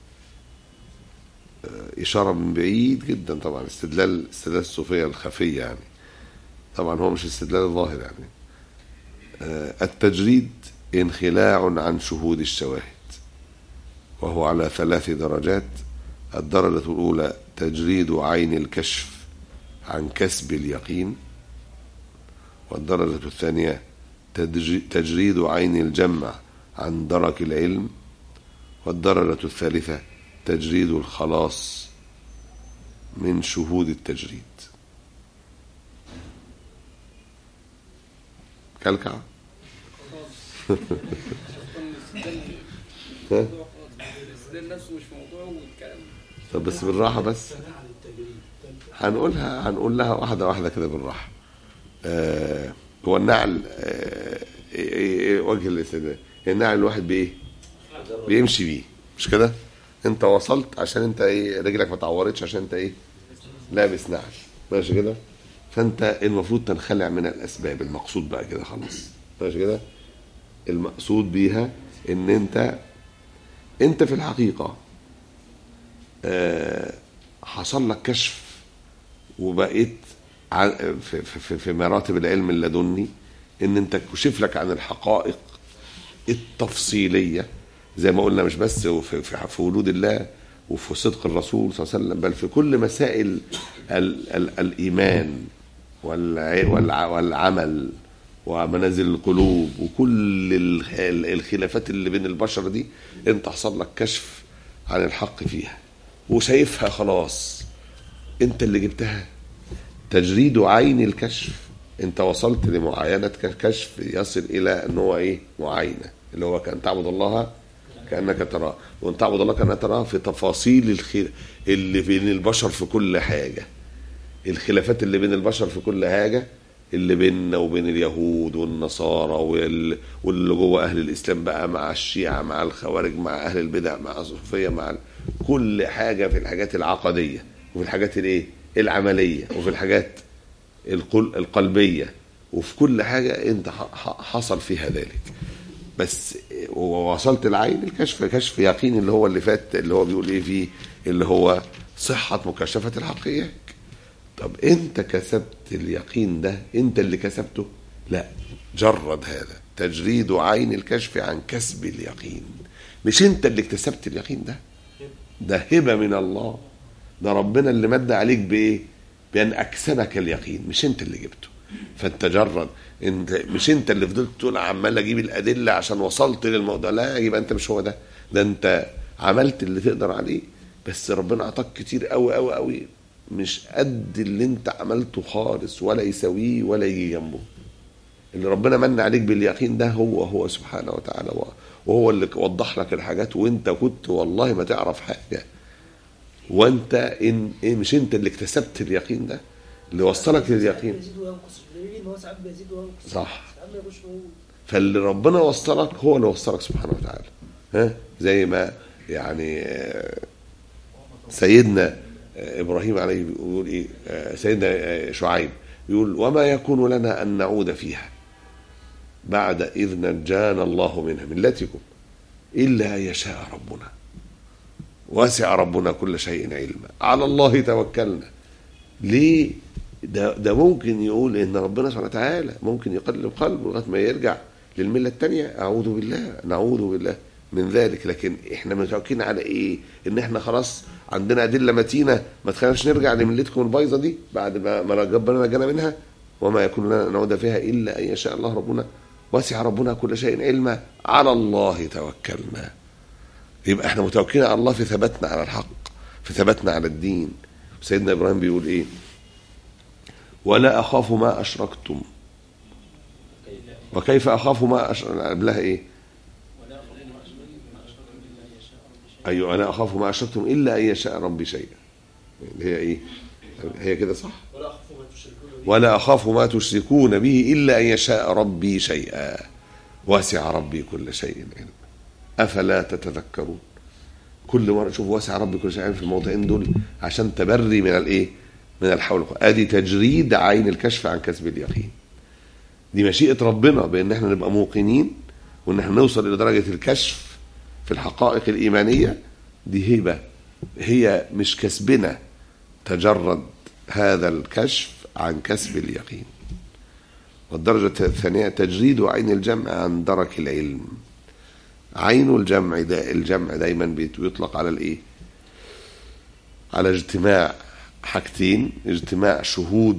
إشارة من بعيد جدا طبعا استدلال استدلال الصوفية الخفية يعني طبعا هو مش استدلال الظاهر يعني التجريد انخلاع عن شهود الشواهد وهو على ثلاث درجات الدرجة الأولى تجريد عين الكشف عن كسب اليقين والدرجة الثانية تجريد عين الجمع عن درك العلم والدرجة الثالثة تجريد الخلاص من شهود التجريد كلكع الاستدلال نفسه مش موضوع والكلام طب بس بالراحة بس هنقولها هنقول لها واحدة واحدة كده بالراحة آه هو النعل آه إيه إيه إيه وجه الاستدلال النعل الواحد بايه بيمشي بيه مش كده انت وصلت عشان انت ايه رجلك ما تعورتش عشان انت ايه لابس نعل ماشي كده فانت المفروض تنخلع من الاسباب المقصود بقى كده خلاص ماشي كده المقصود بيها ان انت انت في الحقيقه آه حصل لك كشف وبقيت في, في, في مراتب العلم اللدني ان انت كشف لك عن الحقائق التفصيليه زي ما قلنا مش بس في, في, في وجود الله وفي صدق الرسول صلى الله عليه وسلم بل في كل مسائل ال ال الايمان والعمل ومنازل القلوب وكل الخلافات اللي بين البشر دي انت حصل لك كشف عن الحق فيها وشايفها خلاص انت اللي جبتها تجريد عين الكشف انت وصلت لمعاينة كشف يصل الى ان هو ايه معاينة اللي هو كان تعبد الله كأنك تراه وان تعبد الله كأنك تراه في تفاصيل الخير اللي بين البشر في كل حاجة الخلافات اللي بين البشر في كل حاجة اللي بيننا وبين اليهود والنصارى وال... واللي جوه اهل الاسلام بقى مع الشيعة مع الخوارج مع اهل البدع مع الصوفية مع ال... كل حاجه في الحاجات العقديه وفي الحاجات الايه العمليه وفي الحاجات القل- القلبيه وفي كل حاجه انت ح- ح- حصل فيها ذلك بس ووصلت العين الكشف كشف يقين اللي هو اللي فات اللي هو بيقول ايه فيه اللي هو صحة مكاشفة الحقيقة طب انت كسبت اليقين ده انت اللي كسبته لا جرد هذا تجريد عين الكشف عن كسب اليقين مش انت اللي اكتسبت اليقين ده ده هبة من الله ده ربنا اللي مد عليك بايه بان اكسبك اليقين مش انت اللي جبته فانت جرد انت مش انت اللي فضلت تقول عمال اجيب الادله عشان وصلت للموضوع لا يبقى انت مش هو ده ده انت عملت اللي تقدر عليه بس ربنا اعطاك كتير قوي قوي قوي مش قد اللي انت عملته خالص ولا يساويه ولا يجي جنبه اللي ربنا من عليك باليقين ده هو هو سبحانه وتعالى وهو اللي وضح لك الحاجات وانت كنت والله ما تعرف حاجه وانت ان إيه مش انت اللي اكتسبت اليقين ده اللي وصلك لليقين يزيد وينقص الدليل ان هو ساعات بيزيد وينقص صح. ساعات ما يبقاش موجود فاللي ربنا وصلك هو اللي وصلك سبحانه وتعالى ها زي ما يعني آه، سيدنا آه، ابراهيم عليه بيقول ايه آه، سيدنا آه، شعيب يقول وما يكون لنا ان نعود فيها بعد اذ نجانا الله منها ملتكم الا ان يشاء ربنا وسع ربنا كل شيء علما على الله توكلنا ليه ده ده ممكن يقول ان ربنا سبحانه وتعالى ممكن يقلب قلبه لغايه ما يرجع للمله الثانيه اعوذ بالله نعوذ بالله من ذلك لكن احنا متوكلين على ايه ان احنا خلاص عندنا ادله متينه ما تخليناش نرجع لملتكم البايظه دي بعد ما ما ربنا نجانا منها وما يكون لنا ان نعود فيها الا ان يشاء الله ربنا وسع ربنا كل شيء علما على الله توكلنا يبقى احنا متوكلين على الله في ثباتنا على الحق في ثباتنا على الدين سيدنا ابراهيم بيقول ايه ولا اخاف ما اشركتم وكيف اخاف ما أشرك قبلها ايه ايوه انا اخاف ما اشركتم الا ان يشاء ربي شيئا اللي هي ايه هي كده صح ولا اخاف ما تشركون به ولا اخاف ما تشركون به الا ان يشاء ربي شيئا وسع ربي كل شيء علما افلا تتذكرون كل مره شوف وسع ربي كل شيء علما في الموضعين دول عشان تبري من الايه من الحول والقوة. ادي تجريد عين الكشف عن كسب اليقين دي مشيئه ربنا بان احنا نبقى موقنين وان احنا نوصل الى درجه الكشف في الحقائق الايمانيه دي هبه هي مش كسبنا تجرد هذا الكشف عن كسب اليقين والدرجة الثانية تجريد عين الجمع عن درك العلم عين الجمع دا الجمع دايما بيت- بيطلق على الايه على اجتماع حاجتين اجتماع شهود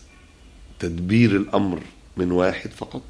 تدبير الامر من واحد فقط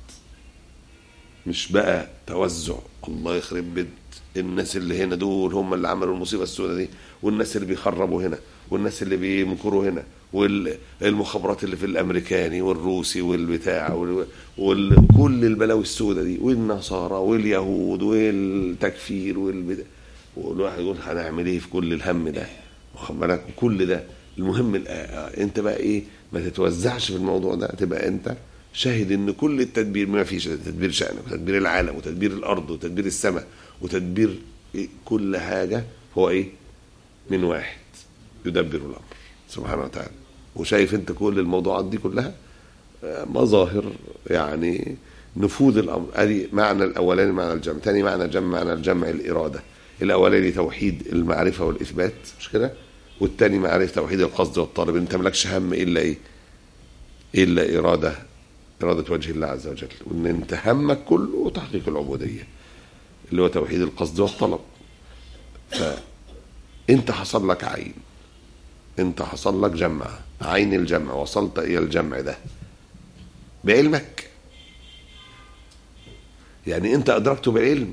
مش بقى توزع الله يخرب بيت الناس اللي هنا دول هم اللي عملوا المصيبه السوداء دي والناس اللي بيخربوا هنا والناس اللي بيمكروا هنا والمخابرات اللي في الامريكاني والروسي والبتاع وال- وكل البلاوي السوداء دي والنصارى واليهود والتكفير والبتاع والواحد يقول هنعمل ايه في كل الهم ده واخد بالك وكل ده المهم ال- آه، انت بقى ايه ما تتوزعش في الموضوع ده تبقى انت شاهد ان كل التدبير ما فيش تدبير شأنك وتدبير العالم وتدبير الارض وتدبير السماء وتدبير إيه كل حاجه هو ايه من واحد يدبر الامر سبحانه وتعالى وشايف انت كل الموضوعات دي كلها آه، مظاهر يعني نفوذ الامر ادي معنى الاولاني معنى الجمع ثاني معنى الجمع معنى الجمع الاراده الاولاني توحيد المعرفه والاثبات مش كده والثاني معرفه توحيد القصد والطلب انت مالكش هم الا ايه الا اراده اراده وجه الله عز وجل وان انت همك كله تحقيق العبوديه اللي هو توحيد القصد والطلب فانت حصل لك عين انت حصل لك جمع عين الجمع وصلت الى الجمع ده بعلمك يعني انت ادركته بعلم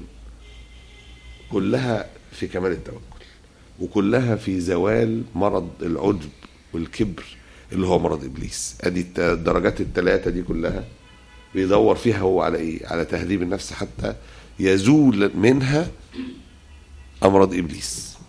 كلها في كمال التوكل وكلها في زوال مرض العجب والكبر اللي هو مرض ابليس ادي الت- الدرجات الثلاثه دي كلها بيدور فيها هو على ايه على تهذيب النفس حتى يزول منها امراض ابليس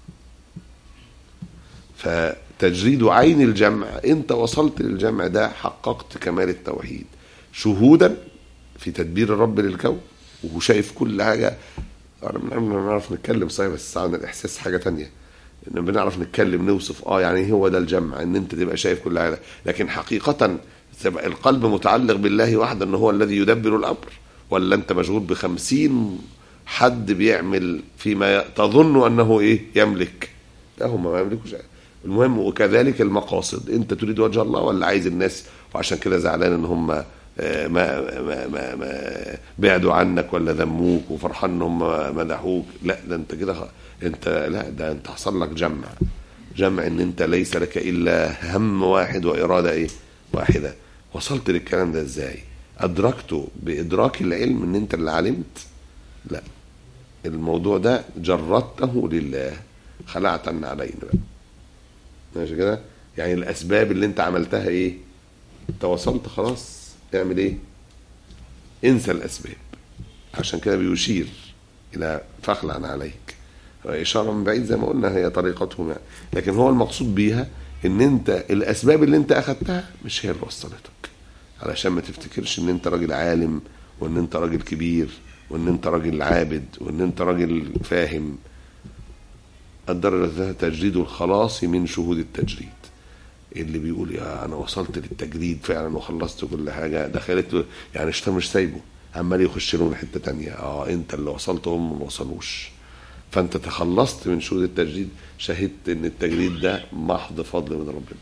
فتجريد عين الجمع انت وصلت للجمع ده حققت كمال التوحيد شهودا في تدبير الرب للكون وشايف كل حاجه انا من قبل ما نعرف نتكلم صحيح بس عن الاحساس حاجه تانية ان بنعرف نتكلم نوصف اه يعني هو ده الجمع ان انت تبقى شايف كل حاجه لكن حقيقه تبقى القلب متعلق بالله وحده ان هو الذي يدبر الامر ولا انت مشغول بخمسين حد بيعمل فيما ي- تظن انه ايه يملك لا هم ما يملكوش المهم وكذلك المقاصد انت تريد وجه الله ولا عايز الناس وعشان كده زعلان ان هم آه، ما ما ما, ما بعدوا عنك ولا ذموك وفرحان ان هم مدحوك لا ده انت كده خ- انت لا ده انت حصل لك جمع جمع ان انت ليس لك الا هم واحد واراده ايه واحده وصلت للكلام ده ازاي ادركته بادراك العلم ان انت اللي علمت لا الموضوع ده جردته لله خلعت عن علينا بقى ماشي كده يعني الاسباب اللي انت عملتها ايه انت وصلت خلاص اعمل ايه انسى الاسباب عشان كده بيشير الى فخلع عليك اشاره من بعيد زي ما قلنا هي طريقتهم يعني لكن هو المقصود بيها ان انت الاسباب اللي انت اخذتها مش هي اللي وصلتك علشان ما تفتكرش ان انت راجل عالم وان انت راجل كبير وان انت راجل عابد وان انت راجل فاهم الدرجة الثالثة تجريد الخلاص من شهود التجريد اللي بيقول يا انا وصلت للتجريد فعلا وخلصت كل حاجه دخلت يعني الشيطان مش سايبه عمال يخش له من حته تانية اه انت اللي وصلت هم ما وصلوش فانت تخلصت من شهود التجريد شهدت ان التجريد ده محض فضل من ربنا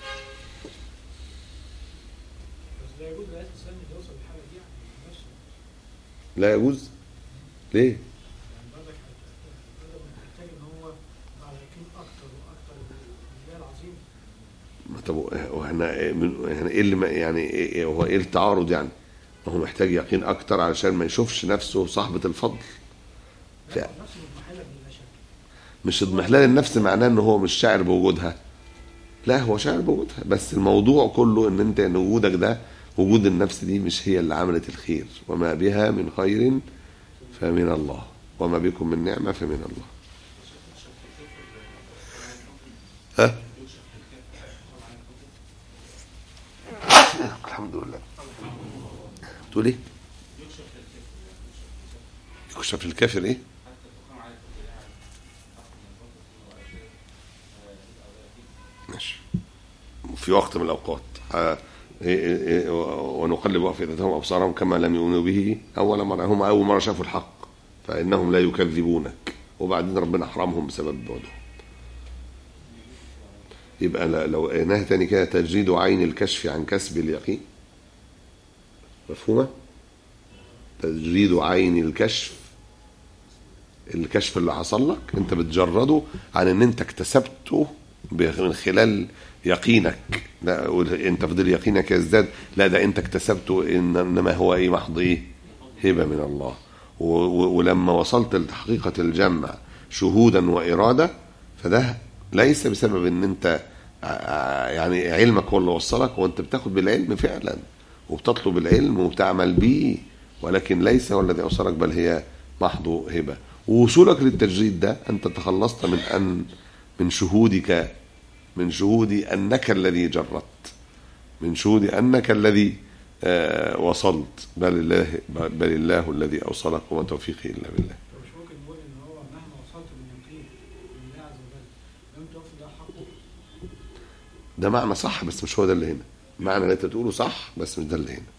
بس لا يجوز لأي إنسان إنه يوصل للحالة دي يعني نفسه لا يجوز ليه يعني برضك هت- محتاج إن هو على يقين أكتر وأكتر بالله العظيم ما طب واحنا إيه من يعني ايه اللي ما- يعني إيه إيه هو ايه التعارض يعني ما هو محتاج يقين اكتر علشان ما يشوفش نفسه صاحبة الفضل ف- لا نفسه مضمحلة بلا شك مش اضمحلال النفس معناه ان هو مش شاعر بوجودها لا هو شاعر بوجودها بس الموضوع كله ان انت ان وجودك ده وجود النفس دي مش هي اللي عملت الخير وما بها من خير فمن الله وما بكم من نعمة فمن الله ها الحمد لله تقول ايه يكشف الكافر ايه ماشي في وقت من الاوقات ه- إيه- إيه- إيه- ونقلب افئدتهم وابصارهم كما لم يؤمنوا به اول مره هم اول مره شافوا الحق فانهم لا يكذبونك وبعدين ربنا حرمهم بسبب بعدهم يبقى ل- لو قيناها تاني كده تجريد عين الكشف عن كسب اليقين مفهومه تجريد عين الكشف الكشف اللي حصل لك انت بتجرده عن ان انت اكتسبته ب- من خلال يقينك لا وال- انت فضل يقينك يزداد لا ده انت اكتسبته إن انما هو ايه محض ايه هبه من الله و- و- ولما وصلت لحقيقه الجمع شهودا واراده فده ليس بسبب ان انت ع- ع- يعني علمك هو اللي وصلك وانت بتاخد بالعلم فعلا وبتطلب العلم وبتعمل بيه ولكن ليس هو الذي اوصلك بل هي محض هبه ووصولك للتجريد ده انت تخلصت من ان من شهودك من شهود انك الذي جردت من شهود انك الذي آه، وصلت بل الله بل الله الذي اوصلك وما توفيقي الا بالله فمش ممكن نقول إن هو مهما وصلت باليقين لله عز وجل لم توفي ده حقه ده معنى صح بس مش هو ده اللي هنا معنى اللي انت تقوله صح بس مش ده اللي هنا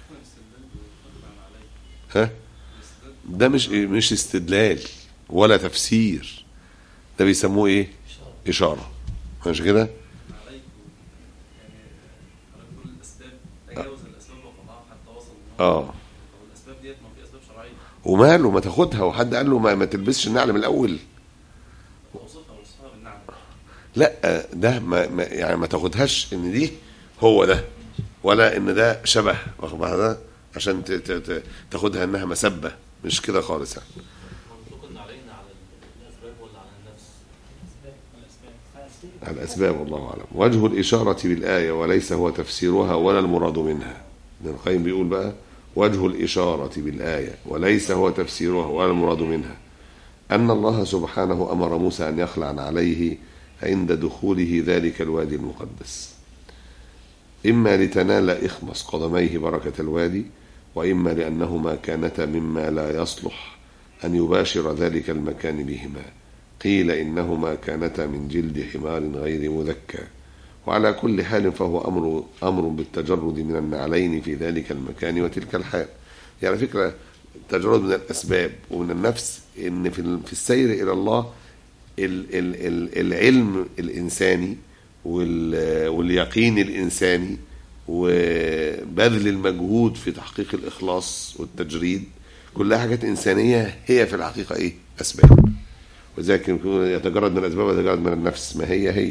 ها ده مش مش استدلال ولا تفسير ده بيسموه ايه اشاره مش كده عليكم يعني على كل الاسباب تجاوز الاسباب وقطعها حتى وصل إن هو- اه طب الاسباب ديت ما في اسباب شرعيه وماله ما تاخدها وحد قال له ما, ما تلبسش النعل من الاول اوصفها اوصفها بالنعم لا ده ما ما يعني ما تاخدهاش ان دي هو ده ولا ان ده شبه واخد بالك ده عشان ت- ت- ت- تاخدها انها مسبه مش كده خالص يعني منطق علينا على الاسباب ولا على النفس؟ الاسباب على الأسباب والله أعلم وجه الإشارة بالآية وليس هو تفسيرها ولا المراد منها ابن القيم بيقول بقى وجه الإشارة بالآية وليس هو تفسيرها ولا المراد منها أن الله سبحانه أمر موسى أن يخلع عليه عند دخوله ذلك الوادي المقدس إما لتنال إخمص قدميه بركة الوادي وإما لأنهما كانتا مما لا يصلح أن يباشر ذلك المكان بهما قيل إنهما كانتا من جلد حمار غير مذكى وعلى كل حال فهو أمر أمر بالتجرد من النعلين في ذلك المكان وتلك الحال يعني فكرة التجرد من الأسباب ومن النفس إن في ال- في السير إلى الله ال- ال- ال- العلم الإنساني وال- واليقين الإنساني وبذل المجهود في تحقيق الإخلاص والتجريد كلها حاجات إنسانية هي في الحقيقة إيه؟ أسباب وذلك يكون يتجرد من الأسباب ويتجرد من النفس ما هي هي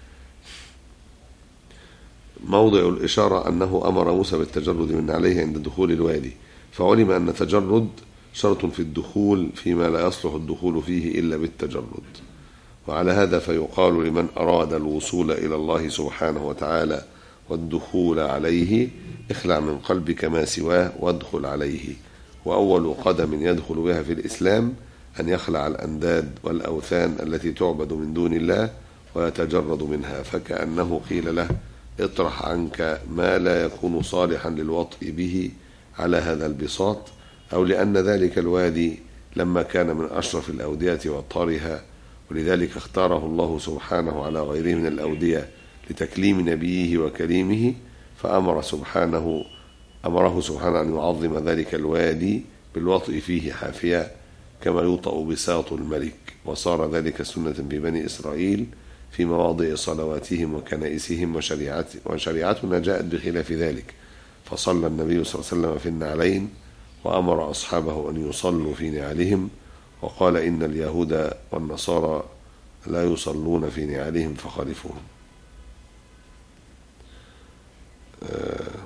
موضع الإشارة أنه أمر موسى بالتجرد من عليه عند دخول الوادي فعلم أن تجرد شرط في الدخول فيما لا يصلح الدخول فيه إلا بالتجرد وعلى هذا فيقال لمن أراد الوصول إلى الله سبحانه وتعالى والدخول عليه اخلع من قلبك ما سواه وادخل عليه وأول قدم يدخل بها في الإسلام أن يخلع الأنداد والأوثان التي تعبد من دون الله ويتجرد منها فكأنه قيل له اطرح عنك ما لا يكون صالحا للوطء به على هذا البساط أو لأن ذلك الوادي لما كان من أشرف الأودية وأطهرها ولذلك اختاره الله سبحانه على غيره من الأودية لتكليم نبيه وكريمه فأمر سبحانه أمره سبحانه أن يعظم ذلك الوادي بالوطء فيه حافيا كما يوطأ بساط الملك وصار ذلك سنة في بني إسرائيل في مواضع صلواتهم وكنائسهم وشريعت وشريعتنا جاءت بخلاف ذلك فصلى النبي صلى الله عليه وسلم في النعلين وأمر أصحابه أن يصلوا في نعلهم وقال إن اليهود والنصارى لا يصلون في نعلهم فخالفوهم آه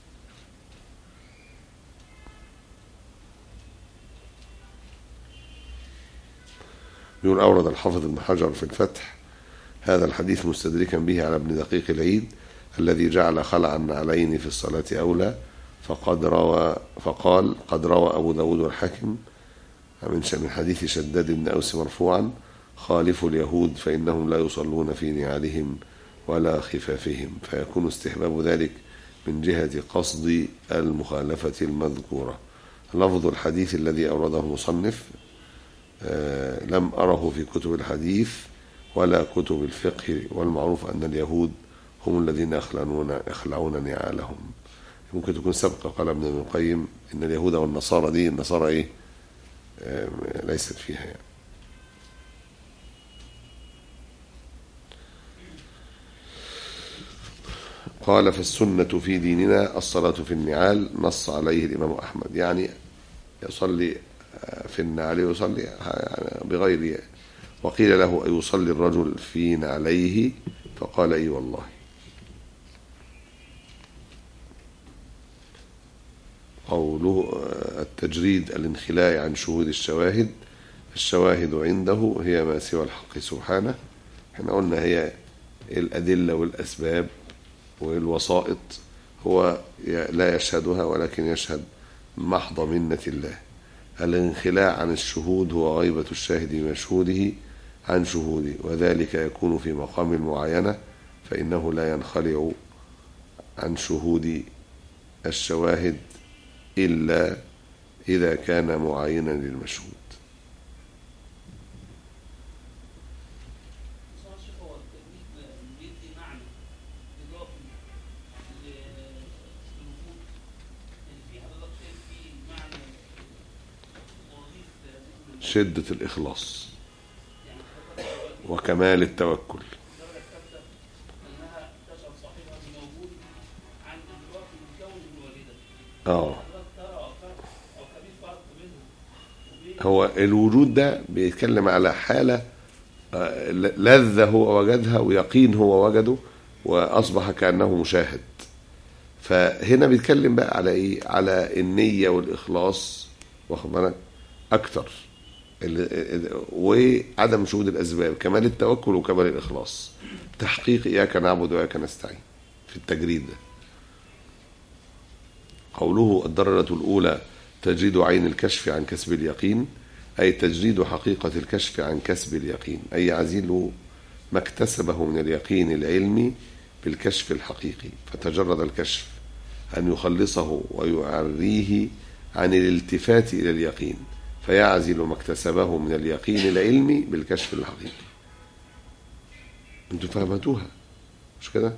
يقول أورد الحافظ ابن حجر في الفتح هذا الحديث مستدركا به على ابن دقيق العيد الذي جعل خلع النعلين في الصلاة أولى فقد روى فقال قد روى أبو داود والحاكم من من حديث شداد بن أوس مرفوعا خالفوا اليهود فإنهم لا يصلون في نعالهم ولا خفافهم فيكون استحباب ذلك من جهة قصد المخالفة المذكورة لفظ الحديث الذي أورده المصنف آه، لم أره في كتب الحديث ولا كتب الفقه والمعروف أن اليهود هم الذين يخلعون يخلعون نعالهم ممكن تكون سبقة قال ابن القيم إن اليهود والنصارى دي النصارى إيه آه، ليست فيها يعني. قال فالسنة في ديننا الصلاة في النعال نص عليه الإمام أحمد يعني يصلي في النعل يصلي يعني بغير وقيل له أيصلي الرجل في نعليه فقال أي والله قوله التجريد الانخلاء عن شهود الشواهد الشواهد عنده هي ما سوى الحق سبحانه احنا قلنا هي الأدلة والأسباب والوسائط هو لا يشهدها ولكن يشهد محض منة الله الانخلاع عن الشهود هو غيبة الشاهد بمشهوده عن شهوده وذلك يكون في مقام المعاينة فإنه لا ينخلع عن شهود الشواهد إلا إذا كان معاينا للمشهود صار شيخ هو التجديد بيدي معنى إضافي للوجود يعني في حضرتك شايف في معنى وظيفة هذه شدة الإخلاص يعني حضرتك وكمال التوكل الدرجة الثالثة أنها تشعر صاحبها بموجود عند الوقت المكون من والدها اه حضرتك ترى فرق أو كبير فرق بينها وبين هو الوجود ده بيتكلم على حالة آه، لذة هو وجدها ويقين هو وجده وأصبح كأنه مشاهد فهنا بيتكلم بقى على إيه على النية والإخلاص واخد بالك أكتر ال- وعدم شهود الأسباب كمال التوكل وكمال الإخلاص تحقيق إياك نعبد وإياك نستعين في التجريد ده قوله الدرجة الأولى تجريد عين الكشف عن كسب اليقين أي تجريد حقيقة الكشف عن كسب اليقين أي يعزل ما اكتسبه من اليقين العلمي بالكشف الحقيقي فتجرد الكشف أن يخلصه ويعريه عن الالتفات إلى اليقين فيعزل ما اكتسبه من اليقين العلمي بالكشف الحقيقي انتوا فهمتوها مش كده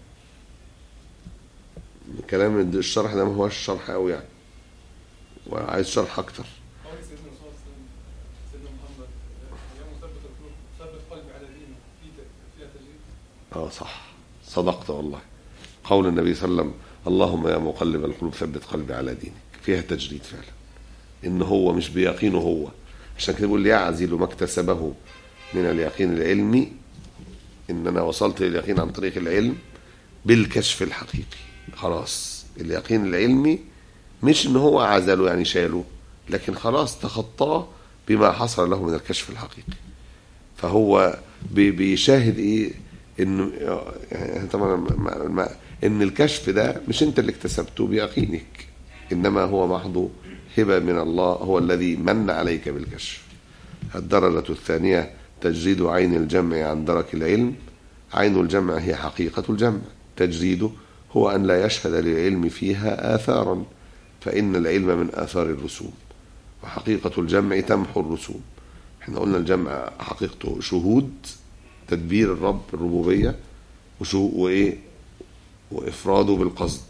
كلام الشرح ده ما هوش شرح قوي يعني وعايز شرح اكتر قول سيدنا الرسول صلى الله عليه وسلم سيدنا محمد يوم ثبت القلوب ثبت قلبي على دينك في فيها تجريد اه صح صدقت والله قول النبي صلى الله عليه وسلم اللهم يا مقلب القلوب ثبت قلبي على دينك فيها تجريد فعلا ان هو مش بيقينه هو عشان كده بيقول يعزل ما اكتسبه من اليقين العلمي ان انا وصلت لليقين عن طريق العلم بالكشف الحقيقي خلاص اليقين العلمي مش ان هو عزله يعني شاله لكن خلاص تخطاه بما حصل له من الكشف الحقيقي فهو بي- بيشاهد ايه انه يعني طبعا ما ما ان الكشف ده مش انت اللي اكتسبته بيقينك انما هو محض هبه من الله هو الذي من عليك بالكشف الدرجه الثانيه تجريد عين الجمع عن درك العلم عين الجمع هي حقيقه الجمع تجريده هو ان لا يشهد للعلم فيها اثارا فان العلم من اثار الرسوم وحقيقه الجمع تمحو الرسوم احنا قلنا الجمع حقيقته شهود تدبير الرب الربوبية وشو وإيه وإفراده بالقصد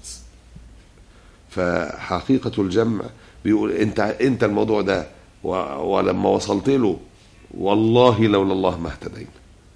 فحقيقة الجمع بيقول أنت أنت الموضوع ده و- ولما وصلت له والله لولا الله ما اهتدينا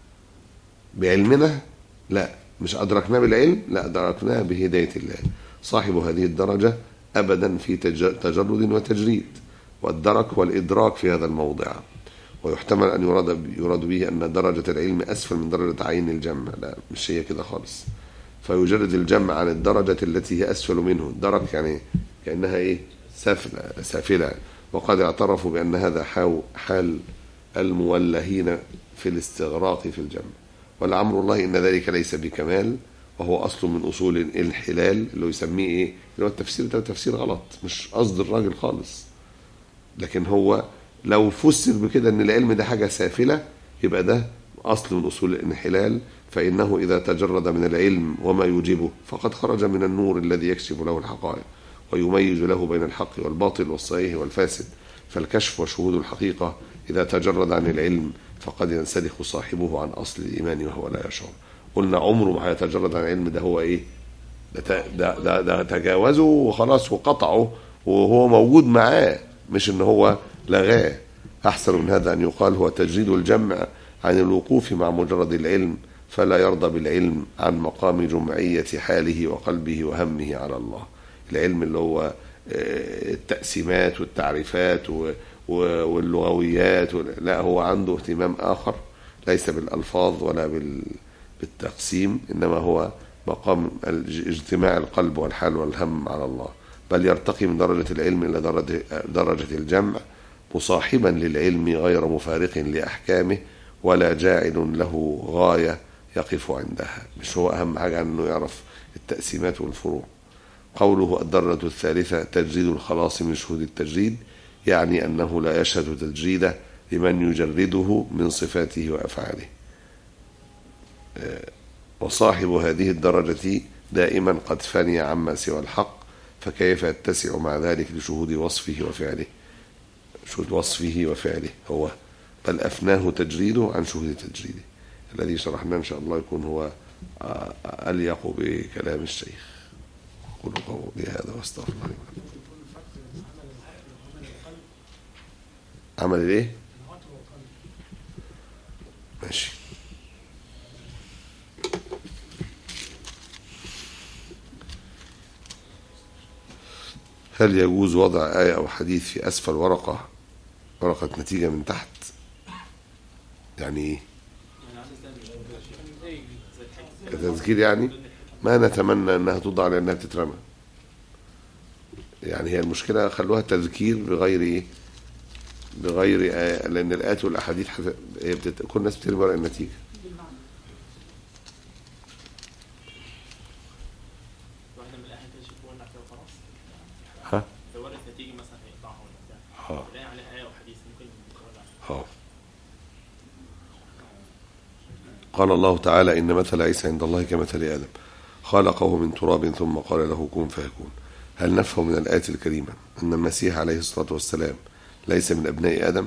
بعلمنا لا مش أدركناه بالعلم لا أدركناه بهداية الله صاحب هذه الدرجة أبدا في تج- تجرد وتجريد والدرك هو الإدراك في هذا الموضع ويحتمل أن يراد يراد به أن درجة العلم أسفل من درجة عين الجمع لا مش هي كده خالص فيجرد الجمع عن الدرجة التي هي أسفل منه الدرك يعني كأنها إيه سافلة سافلة وقد اعترفوا بأن هذا حاو حال المولهين في الاستغراق في الجمع ولعمر الله إن ذلك ليس بكمال وهو أصل من أصول الانحلال اللي هو يسميه إيه اللي هو التفسير ده تفسير غلط مش قصد الراجل خالص لكن هو لو فسر بكده ان العلم ده حاجه سافله يبقى ده اصل من اصول الانحلال فانه اذا تجرد من العلم وما يوجبه فقد خرج من النور الذي يكشف له الحقائق ويميز له بين الحق والباطل والصحيح والفاسد فالكشف وشهود الحقيقه اذا تجرد عن العلم فقد ينسلخ صاحبه عن اصل الايمان وهو لا يشعر قلنا عمره ما هيتجرد عن العلم ده هو ايه ده ت- ده ده, ده تجاوزه وخلاص وقطعه وهو موجود معاه مش ان هو لغاه احسن من هذا ان يقال هو تجريد الجمع عن الوقوف مع مجرد العلم فلا يرضى بالعلم عن مقام جمعية حاله وقلبه وهمه على الله العلم اللي هو آه، التقسيمات والتعريفات و- و- واللغويات وال- لا هو عنده اهتمام آخر ليس بالألفاظ ولا بال بالتقسيم إنما هو مقام الج- اجتماع القلب والحال والهم على الله بل يرتقي من درجة العلم إلى درجة, درجة الجمع مصاحبا للعلم غير مفارق لأحكامه ولا جاعل له غاية يقف عندها مش هو أهم حاجة أنه يعرف التقسيمات والفروع قوله الدرجة الثالثة تجريد الخلاص من شهود التجريد يعني أنه لا يشهد تجريده لمن يجرده من صفاته وأفعاله آه، وصاحب هذه الدرجة دائما قد فني عما سوى الحق فكيف يتسع مع ذلك لشهود وصفه وفعله شهود وصفه وفعله هو بل أفناه تجريده عن شهود تجريده الذي شرحناه إن شاء الله يكون هو آه، أليق بكلام الشيخ قولوا قولي هذا واستغفر الله لي ولكم. يكون الفرق بين عمل العقل وعمل القلب عمل الايه؟ العقل والقلب ماشي هل يجوز وضع آية أو حديث في أسفل ورقة ورقة نتيجة من تحت يعني إيه يعني عايز تعمل زي الحاجة كتذكير يعني ما نتمنى أنها توضع لأنها تترمى يعني هي المشكلة خلوها تذكير بغير إيه بغير آية لأن الآيات والأحاديث حت- هي بتت... كل الناس بترمي ورق النتيجة واحدة من الأحيان كده شوفوا ولع كده وخلاص ها لو ورقة نتيجة مثلا هيقطعها ولا بتاع اه تلاقي عليها آية وحديث ممكن تولع اه قال الله تعالى إن مثل عيسى عند الله كمثل آدم خلقه من تراب ثم قال له كن فيكون هل نفهم من الآية الكريمة أن المسيح عليه الصلاة والسلام ليس من ابناء ادم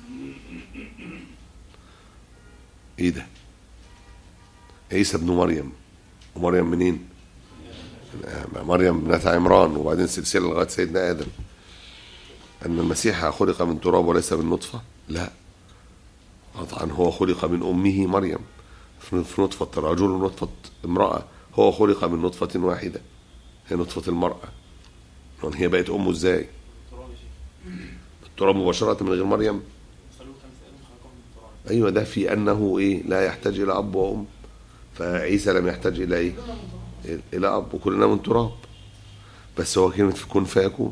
ايه ده عيسى ابن مريم ومريم منين مريم ابنة عمران وبعدين سلسلة لغاية سيدنا آدم أن المسيح خلق من تراب وليس من نطفة لا قطعا هو خلق من أمه مريم في في نطفة رجل ونطفة امرأة هو خلق من نطفة واحدة هي نطفة المرأة يعني هي بقت أمه ازاي تراب يا شيخ التراب مباشرة من غير مريم خلوه خمسة آدم خلقهم من تراب أيوة ده في أنه إيه لا يحتاج إلى أب وأم فعيسى لم يحتاج إلى إيه إلى أب وكلنا من تراب بس هو كلمة في كن فيكون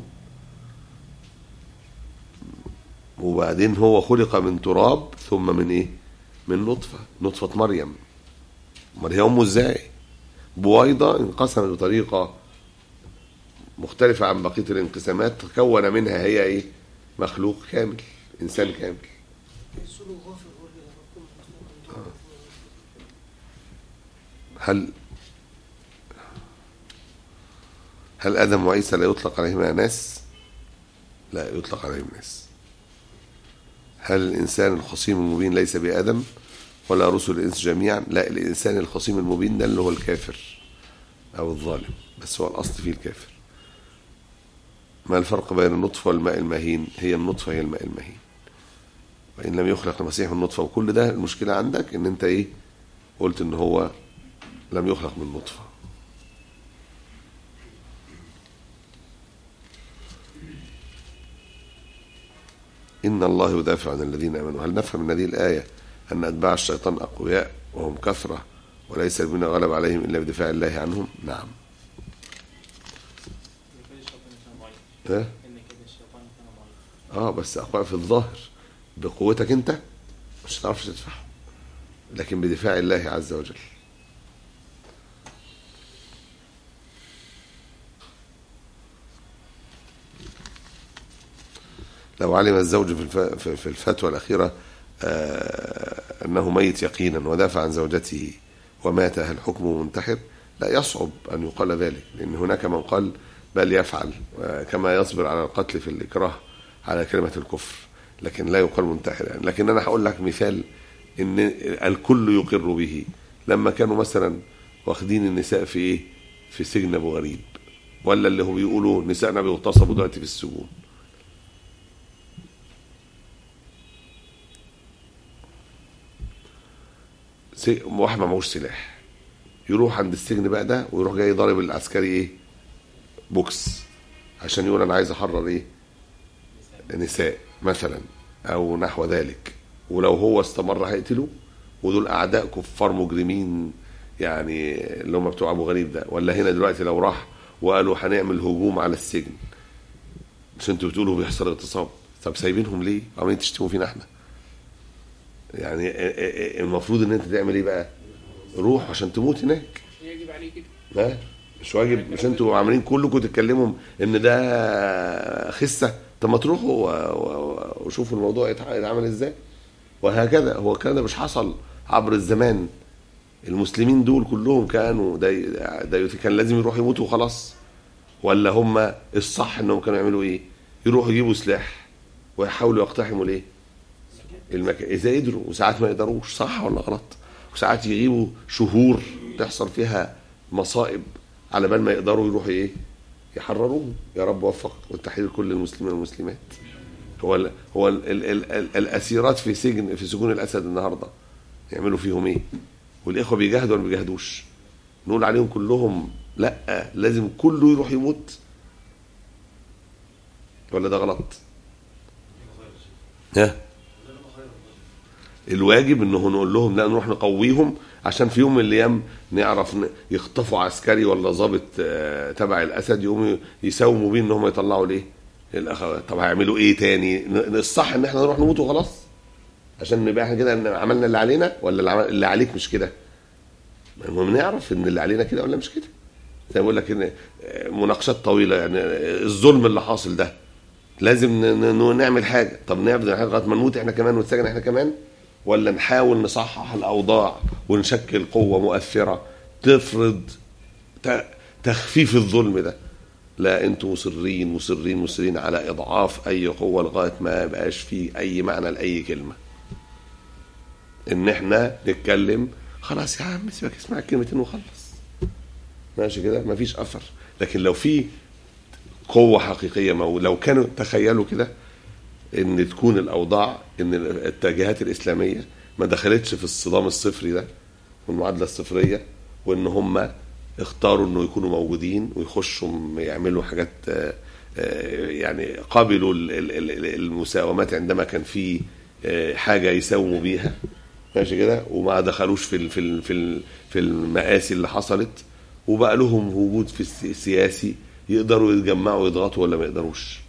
وبعدين هو خلق من تراب ثم من إيه من نطفة نطفة مريم امال هي أمه إزاي بويضة انقسمت بطريقة مختلفة عن بقية الانقسامات تكون منها هي إيه مخلوق كامل إنسان كامل يسوله غافر ولا ربكم هل هل ادم وعيسى لا يطلق عليهما ناس لا يطلق عليهم ناس هل الانسان الخصيم المبين ليس بادم ولا رسل الانس جميعا لا الانسان الخصيم المبين ده اللي هو الكافر او الظالم بس هو الاصل فيه الكافر ما الفرق بين النطفه والماء المهين هي النطفه هي الماء المهين وان لم يخلق المسيح من نطفه وكل ده المشكله عندك ان انت ايه قلت ان هو لم يخلق من نطفة إن الله يدافع عن الذين آمنوا هل نفهم من هذه الآية أن أتباع الشيطان أقوياء وهم كثرة وليس الذين غلب عليهم إلا بدفاع الله عنهم نعم إن كان الشيطان كان ضعيف ها؟ إن كان الشيطان كان ضعيف اه بس أقوياء في الظاهر بقوتك أنت مش هتعرفش تدفعهم لكن بدفاع الله عز وجل لو علم الزوج في الف- في- في الفتوى الأخيرة آه، أنه ميت يقينا ودافع عن زوجته ومات هل حكمه منتحر لا يصعب أن يقال ذلك لأن هناك من قال بل يفعل آه، كما يصبر على القتل في الإكراه على كلمة الكفر لكن لا يقال منتحر يعني. لكن أنا هقول لك مثال إن الكل يقر به لما كانوا مثلا واخدين النساء في إيه في سجن أبو غريب ولا اللي هو بيقولوا نسائنا بيغتصبوا دلوقتي في السجون سي- واحد ما معهوش سلاح يروح عند السجن بقى ده ويروح جاي ضارب العسكري ايه بوكس عشان يقول انا عايز احرر ايه نساء مثلا او نحو ذلك ولو هو استمر هيقتله ودول اعداء كفار مجرمين يعني اللي هم بتوع ابو غريب ده ولا هنا دلوقتي لو راح وقالوا هنعمل هجوم على السجن مش انتوا بتقولوا بيحصل اغتصاب طب سايبينهم ليه؟ عمالين تشتموا فينا احنا يعني المفروض ان انت تعمل ايه بقى؟ روح عشان تموت هناك يجب عليه كده لا مش واجب مش انتوا عاملين كلكم تتكلموا ان ده خسه طب ما تروحوا و- و- وشوفوا الموضوع يتع- يتعمل ازاي وهكذا هو الكلام ده مش حصل عبر الزمان المسلمين دول كلهم كانوا ده ده كان لازم يروحوا يموتوا وخلاص ولا هم الصح انهم كانوا يعملوا ايه؟ يروحوا يجيبوا سلاح ويحاولوا يقتحموا الايه؟ المكان اذا قدروا وساعات ما يقدروش صح ولا غلط؟ وساعات يغيبوا شهور تحصل فيها مصائب على بال ما يقدروا يروحوا ايه؟ يحرروهم يا رب وفق والتحرير كل المسلمين والمسلمات هو ال هو ال ال ال ال الاسيرات في سجن في سجون الاسد النهارده يعملوا فيهم ايه؟ والاخوه بيجاهدوا ولا ما بيجاهدوش؟ نقول عليهم كلهم لا لازم كله يروح يموت ولا ده غلط؟ ها؟ الواجب انه نقول لهم لا نروح نقويهم عشان في يوم من الايام نعرف ن- يخطفوا عسكري ولا ضابط آه، تبع الاسد يقوموا يساوموا بيه ان هم يطلعوا الايه؟ الاخوات طب هيعملوا ايه تاني؟ ن- الصح ان احنا نروح نموت وخلاص عشان نبقى احنا كده إن عملنا اللي علينا ولا اللي, عمل- اللي عليك مش كده؟ المهم نعرف ان اللي علينا كده ولا مش كده؟ زي ما بقول لك ان آه، مناقشات طويله يعني آه، الظلم اللي حاصل ده لازم ن- ن- نعمل حاجه طب نعمل حاجه لغايه ما نموت احنا كمان ونتسجن احنا كمان ولا نحاول نصحح الاوضاع ونشكل قوه مؤثره تفرض ت- تخفيف الظلم ده لا انتوا مصرين مصرين مصرين على اضعاف اي قوه لغايه ما يبقاش فيه اي معنى لاي كلمه ان احنا نتكلم خلاص يا عم سيبك اسمع الكلمتين وخلص ماشي كده مفيش اثر لكن لو في قوه حقيقيه مو لو كانوا تخيلوا كده ان تكون الاوضاع ان الاتجاهات الاسلاميه ما دخلتش في الصدام الصفري ده والمعادله الصفريه وان هم اختاروا انه يكونوا موجودين ويخشوا م- يعملوا حاجات آه، آه، يعني قابلوا ال- ال- ال- المساومات عندما كان في آه، حاجه يساوموا بيها ماشي كده وما دخلوش في ال- في ال- في ال- في المآسي اللي حصلت وبقى لهم وجود في السي- السياسي يقدروا يتجمعوا ويضغطوا ولا ما يقدروش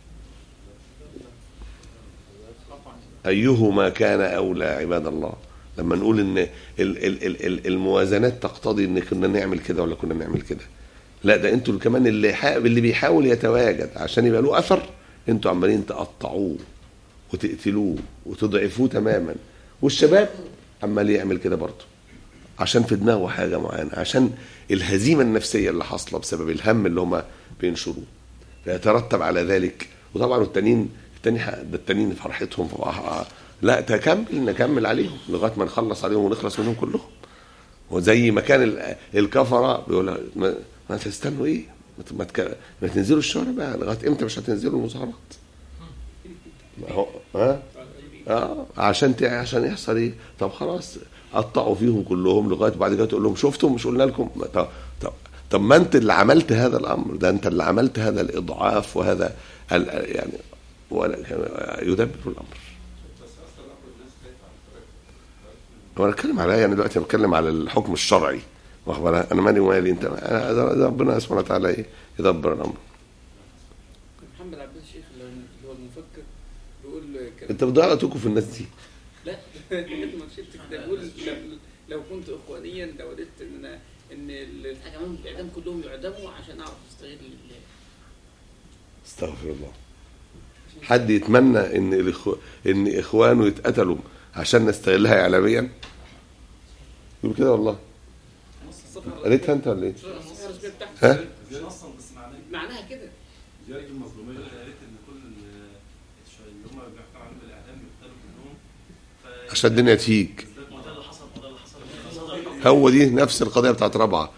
أيهما كان أولى عباد الله لما نقول إن ال- ال- ال- ال- الموازنات تقتضي إن كنا نعمل كده ولا كنا نعمل كده لا ده انتوا اللي كمان اللي حا... اللي بيحاول يتواجد عشان يبقى له اثر انتوا عمالين تقطعوه وتقتلوه وتضعفوه تماما والشباب عمال يعمل كده برضه عشان في دماغه حاجه معينه عشان الهزيمه النفسيه اللي حاصله بسبب الهم اللي هم بينشروه فيترتب على ذلك وطبعا التانيين التاني ح- ده التانيين فرحتهم فرحة. لا تكمل نكمل عليهم لغايه ما نخلص عليهم ونخلص منهم كلهم وزي ما كان ال- الكفره بيقول ما, ما تستنوا ايه ما ت- ما, تك... ما تنزلوا الشوارع بقى لغايه امتى مش هتنزلوا المظاهرات ما هو ها اه عشان ت... عشان يحصل ايه طب خلاص قطعوا فيهم كلهم لغايه بعد كده تقول لهم شفتم مش قلنا لكم طب طب طب ما انت اللي عملت هذا الامر ده انت اللي عملت هذا الاضعاف وهذا ال... يعني ولا يدبر الامر هو انا بتكلم على إيه؟ يعني دلوقتي بتكلم على الحكم الشرعي واخد بالك؟ انا مالي ومالي انت أنا ده ربنا سبحانه وتعالى ايه يدبر الامر محمد عبد الشيخ اللي هو المفكر بيقول كان انت بتضيع وقتكم في الناس دي لا ما مشيت كده بيقول لو, لو كنت اخوانيا لوددت ان انا ان الحكمان بالاعدام كلهم يعدموا عشان اعرف استغل ال- استغفر الله حد يتمنى ان الإخو... ان اخوانه يتقتلوا عشان نستغلها اعلاميا يقول كده والله الصفحه قريتها انت ولا ايه؟ الصفحه الرسميه بتاعته ها؟ مش نصا بس معناه معناها كده زياده المظلوميه يا ريت ان كل ال- الش- اللي هم بيحكموا عليهم بالاعدام يقتلوا كلهم ف- عشان الدنيا تهيج ما ده اللي حصل ما ده اللي حصل هو دي نفس القضيه بتاعت رابعه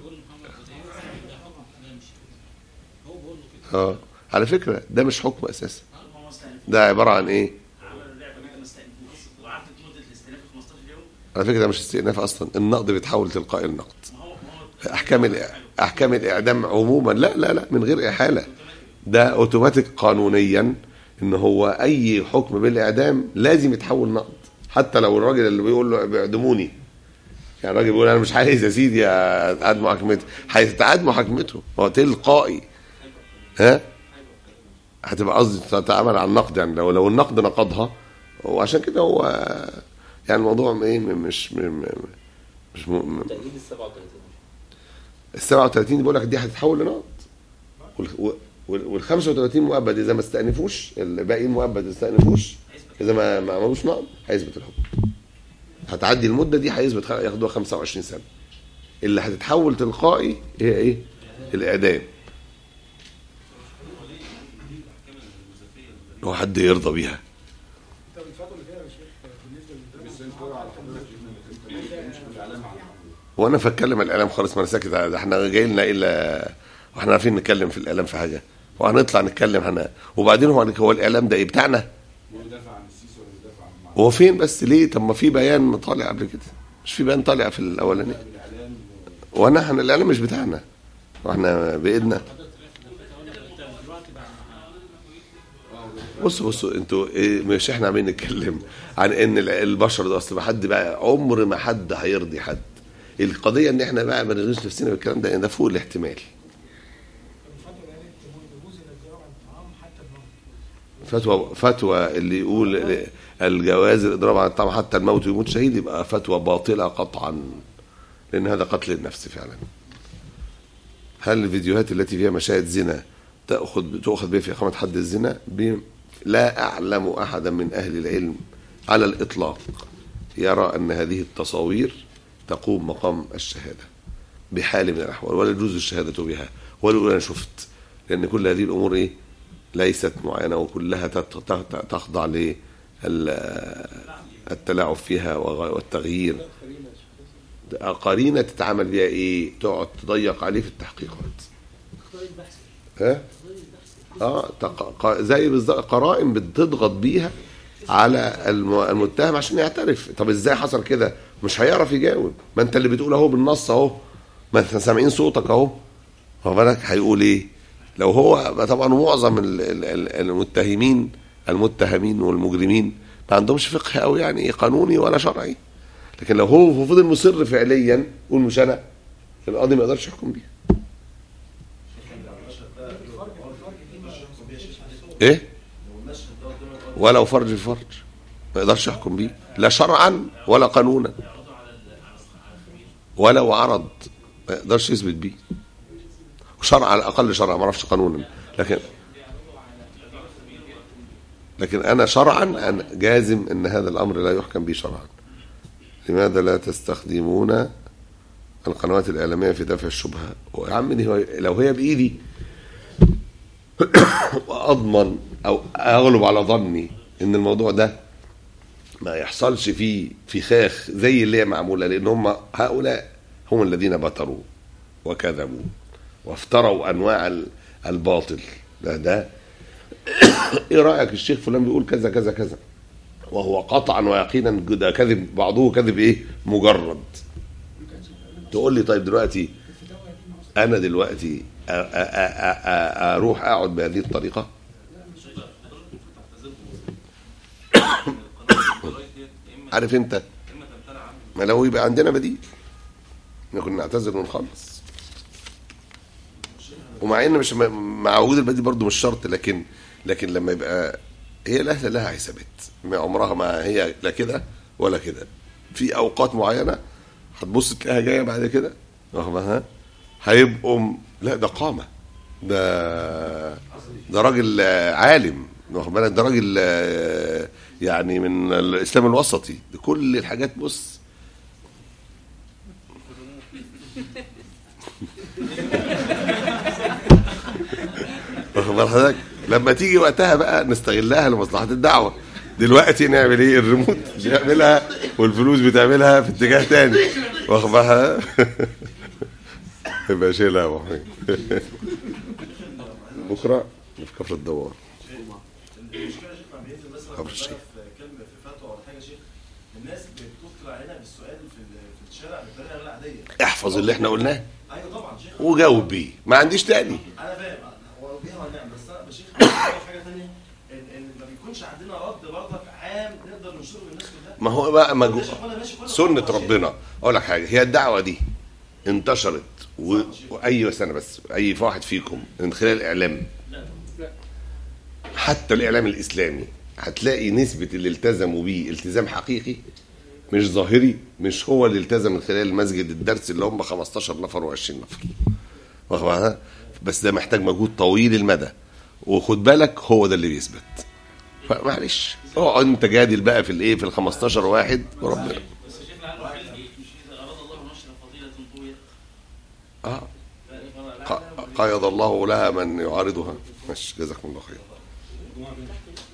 اه على فكره ده مش حكم اساسا ده عباره عن ايه؟ عملوا اللعبه كده ما استأنفوش وقعدت مده الاستئناف 15 يوم على فكره ده مش استئناف اصلا النقد بيتحول تلقائي النقد ما هو ما هو احكام الإع- احكام الاعدام عموما لا لا لا من غير احاله ده اوتوماتيك قانونيا ان هو اي حكم بالاعدام لازم يتحول نقد حتى لو الراجل اللي بيقول له بيعدموني يعني الراجل بيقول انا مش عايز يا سيدي اتعاد محاكمته هيتعاد محاكمته هو تلقائي ها هتبقى قصدي تتعامل على النقد يعني لو لو النقد نقضها وعشان كده هو يعني الموضوع ايه مش م- م- مش م- م- تأجيل ال 37 ال 37 بيقول لك دي هتتحول لنقد وال وال- وال 35 مؤبد اذا ما استأنفوش الباقيين مؤبد ما استأنفوش اذا ما ما عملوش نقد هيثبت الحكم هتعدي المده دي هيثبت خ- ياخدوها 25 سنه اللي هتتحول تلقائي هي ايه؟ الاعدام هو حد يرضى بيها طب الفتره اللي فيها يا شيخ بالنسبه للدراسه وانا فاتكلم عن الاعلام خالص ما انا ساكت ده احنا جاي لنا الا واحنا عارفين نتكلم في الاعلام في حاجه وهنطلع نتكلم هنا وبعدين هو هو الاعلام ده ايه بتاعنا هو فين بس ليه طب ما في بيان طالع قبل كده مش في بيان طالع في الاولاني وانا احنا الاعلام مش بتاعنا واحنا بايدنا بصوا بصوا انتوا إيه مش احنا عمالين نتكلم عن ان ال- البشر ده اصل ما حد بقى عمر ما حد هيرضي حد القضيه ان احنا بقى ما نرضيش نفسنا بالكلام ده ده فوق الاحتمال الفتره اللي قالت يجوز الادعاء عن الطعام حتى الموت فتوى فتوى اللي يقول الجواز الاضراب عن الطعام حتى الموت ويموت شهيد يبقى فتوى باطله قطعا لان هذا قتل النفس فعلا هل الفيديوهات التي فيها مشاهد زنا تاخذ تؤخذ بها في اقامه حد الزنا ب- لا اعلم احدا من اهل العلم على الاطلاق يرى ان هذه التصاوير تقوم مقام الشهاده بحال من الاحوال ولا يجوز الشهاده بها ولا يقول انا شفت لان كل هذه الامور ايه ليست معينه وكلها تت- تت- تخضع للتلاعب فيها وغ- والتغيير قرينه تتعامل بها ايه تقعد تضيق عليه في التحقيقات اختار البحث ها اختار البحث اه تق- ق- زي بالظبط قرائن بتضغط بيها على الم- المتهم عشان يعترف طب ازاي حصل كده مش هيعرف يجاوب ما انت اللي بتقول اهو بالنص اهو ما انت سامعين صوتك اهو واخد بالك هيقول ايه لو هو طبعا معظم ال- ال- ال- المتهمين المتهمين والمجرمين ما عندهمش فقه قوي يعني قانوني ولا شرعي لكن لو هو فضل مصر فعليا قول مش انا القاضي ما يقدرش يحكم بيها ايه ولو فرج الفرج ما يقدرش يحكم بيه لا شرعا ولا قانونا ولو عرض ما يقدرش يثبت بيه شرع على الاقل شرع ما اعرفش قانونا لكن لكن انا شرعا أنا جازم ان هذا الامر لا يحكم به شرعا لماذا لا تستخدمون القنوات الاعلاميه في دفع الشبهه ويا عم دي هو- لو هي بايدي واضمن او اغلب على ظني ان الموضوع ده ما يحصلش فيه فخاخ زي اللي هي معموله لان هم هؤلاء هم الذين بتروا وكذبوا وافتروا انواع ال- الباطل ده ده ايه رايك الشيخ فلان بيقول كذا كذا كذا وهو قطعا ويقينا ده كذب بعضه كذب ايه مجرد تقول لي طيب دلوقتي انا دلوقتي أ- أ- أ- أ- اروح اقعد بهذه الطريقه عارف انت اما تمتنع عنه ما لو يبقى عندنا بديل نكون نعتذر ونخلص ومع ان مش مع وجود البديل برضه مش شرط لكن لكن لما يبقى هي الاهله لها حسابات ما عمرها ما هي لا كده ولا كده في اوقات معينه هتبص تلاقيها جايه بعد كده واخد بالها هيبقوا م- لا ده قامه ده ده راجل آه، عالم واخد بالك ده راجل آه، يعني من الاسلام الوسطي ده كل الحاجات بص واخد بال حضرتك لما تيجي وقتها بقى نستغلها لمصلحه الدعوه دلوقتي نعمل ايه الريموت بيعملها والفلوس بتعملها في اتجاه تاني واخد بالها يبقى شيلها يا ابو حميد بكره في كفر الدوار المشكله يا شيخ لما بينزل مثلا خبر في الشيخ. كلمه في فتوى ولا حاجه يا شيخ الناس بتدخل علينا بالسؤال في ال- في الشارع بطريقه غير عاديه احفظ اللي احنا قلناه ايوه طبعا شيخ وجاوب بيه ما عنديش تاني انا فاهم هو بيها ونعم بس انا يا شيخ عايز حاجه ثانيه ان ان ما بيكونش عندنا رد برضك عام نقدر ننشره للناس كلها ما هو بقى مجو... يا شيخ وانا ماشي كل سنة خطوة يا شيخ. ربنا اقول لك حاجة هي الدعوة دي انتشرت و... واي سنة بس اي واحد فيكم من خلال الاعلام حتى الاعلام الاسلامي هتلاقي نسبة اللي التزموا بيه التزام حقيقي مش ظاهري مش هو اللي التزم من خلال المسجد الدرس اللي هم 15 نفر و20 نفر واخد بالك؟ بس ده محتاج مجهود طويل المدى وخد بالك هو ده اللي بيثبت فمعلش اقعد انت جادل بقى في الايه في ال 15 واحد وربنا بس شيخنا عنده حل مش اذا اراد الله نشر فضيله طويله اه ق- قيض الله لها من يعارضها ماشي جزاكم الله خير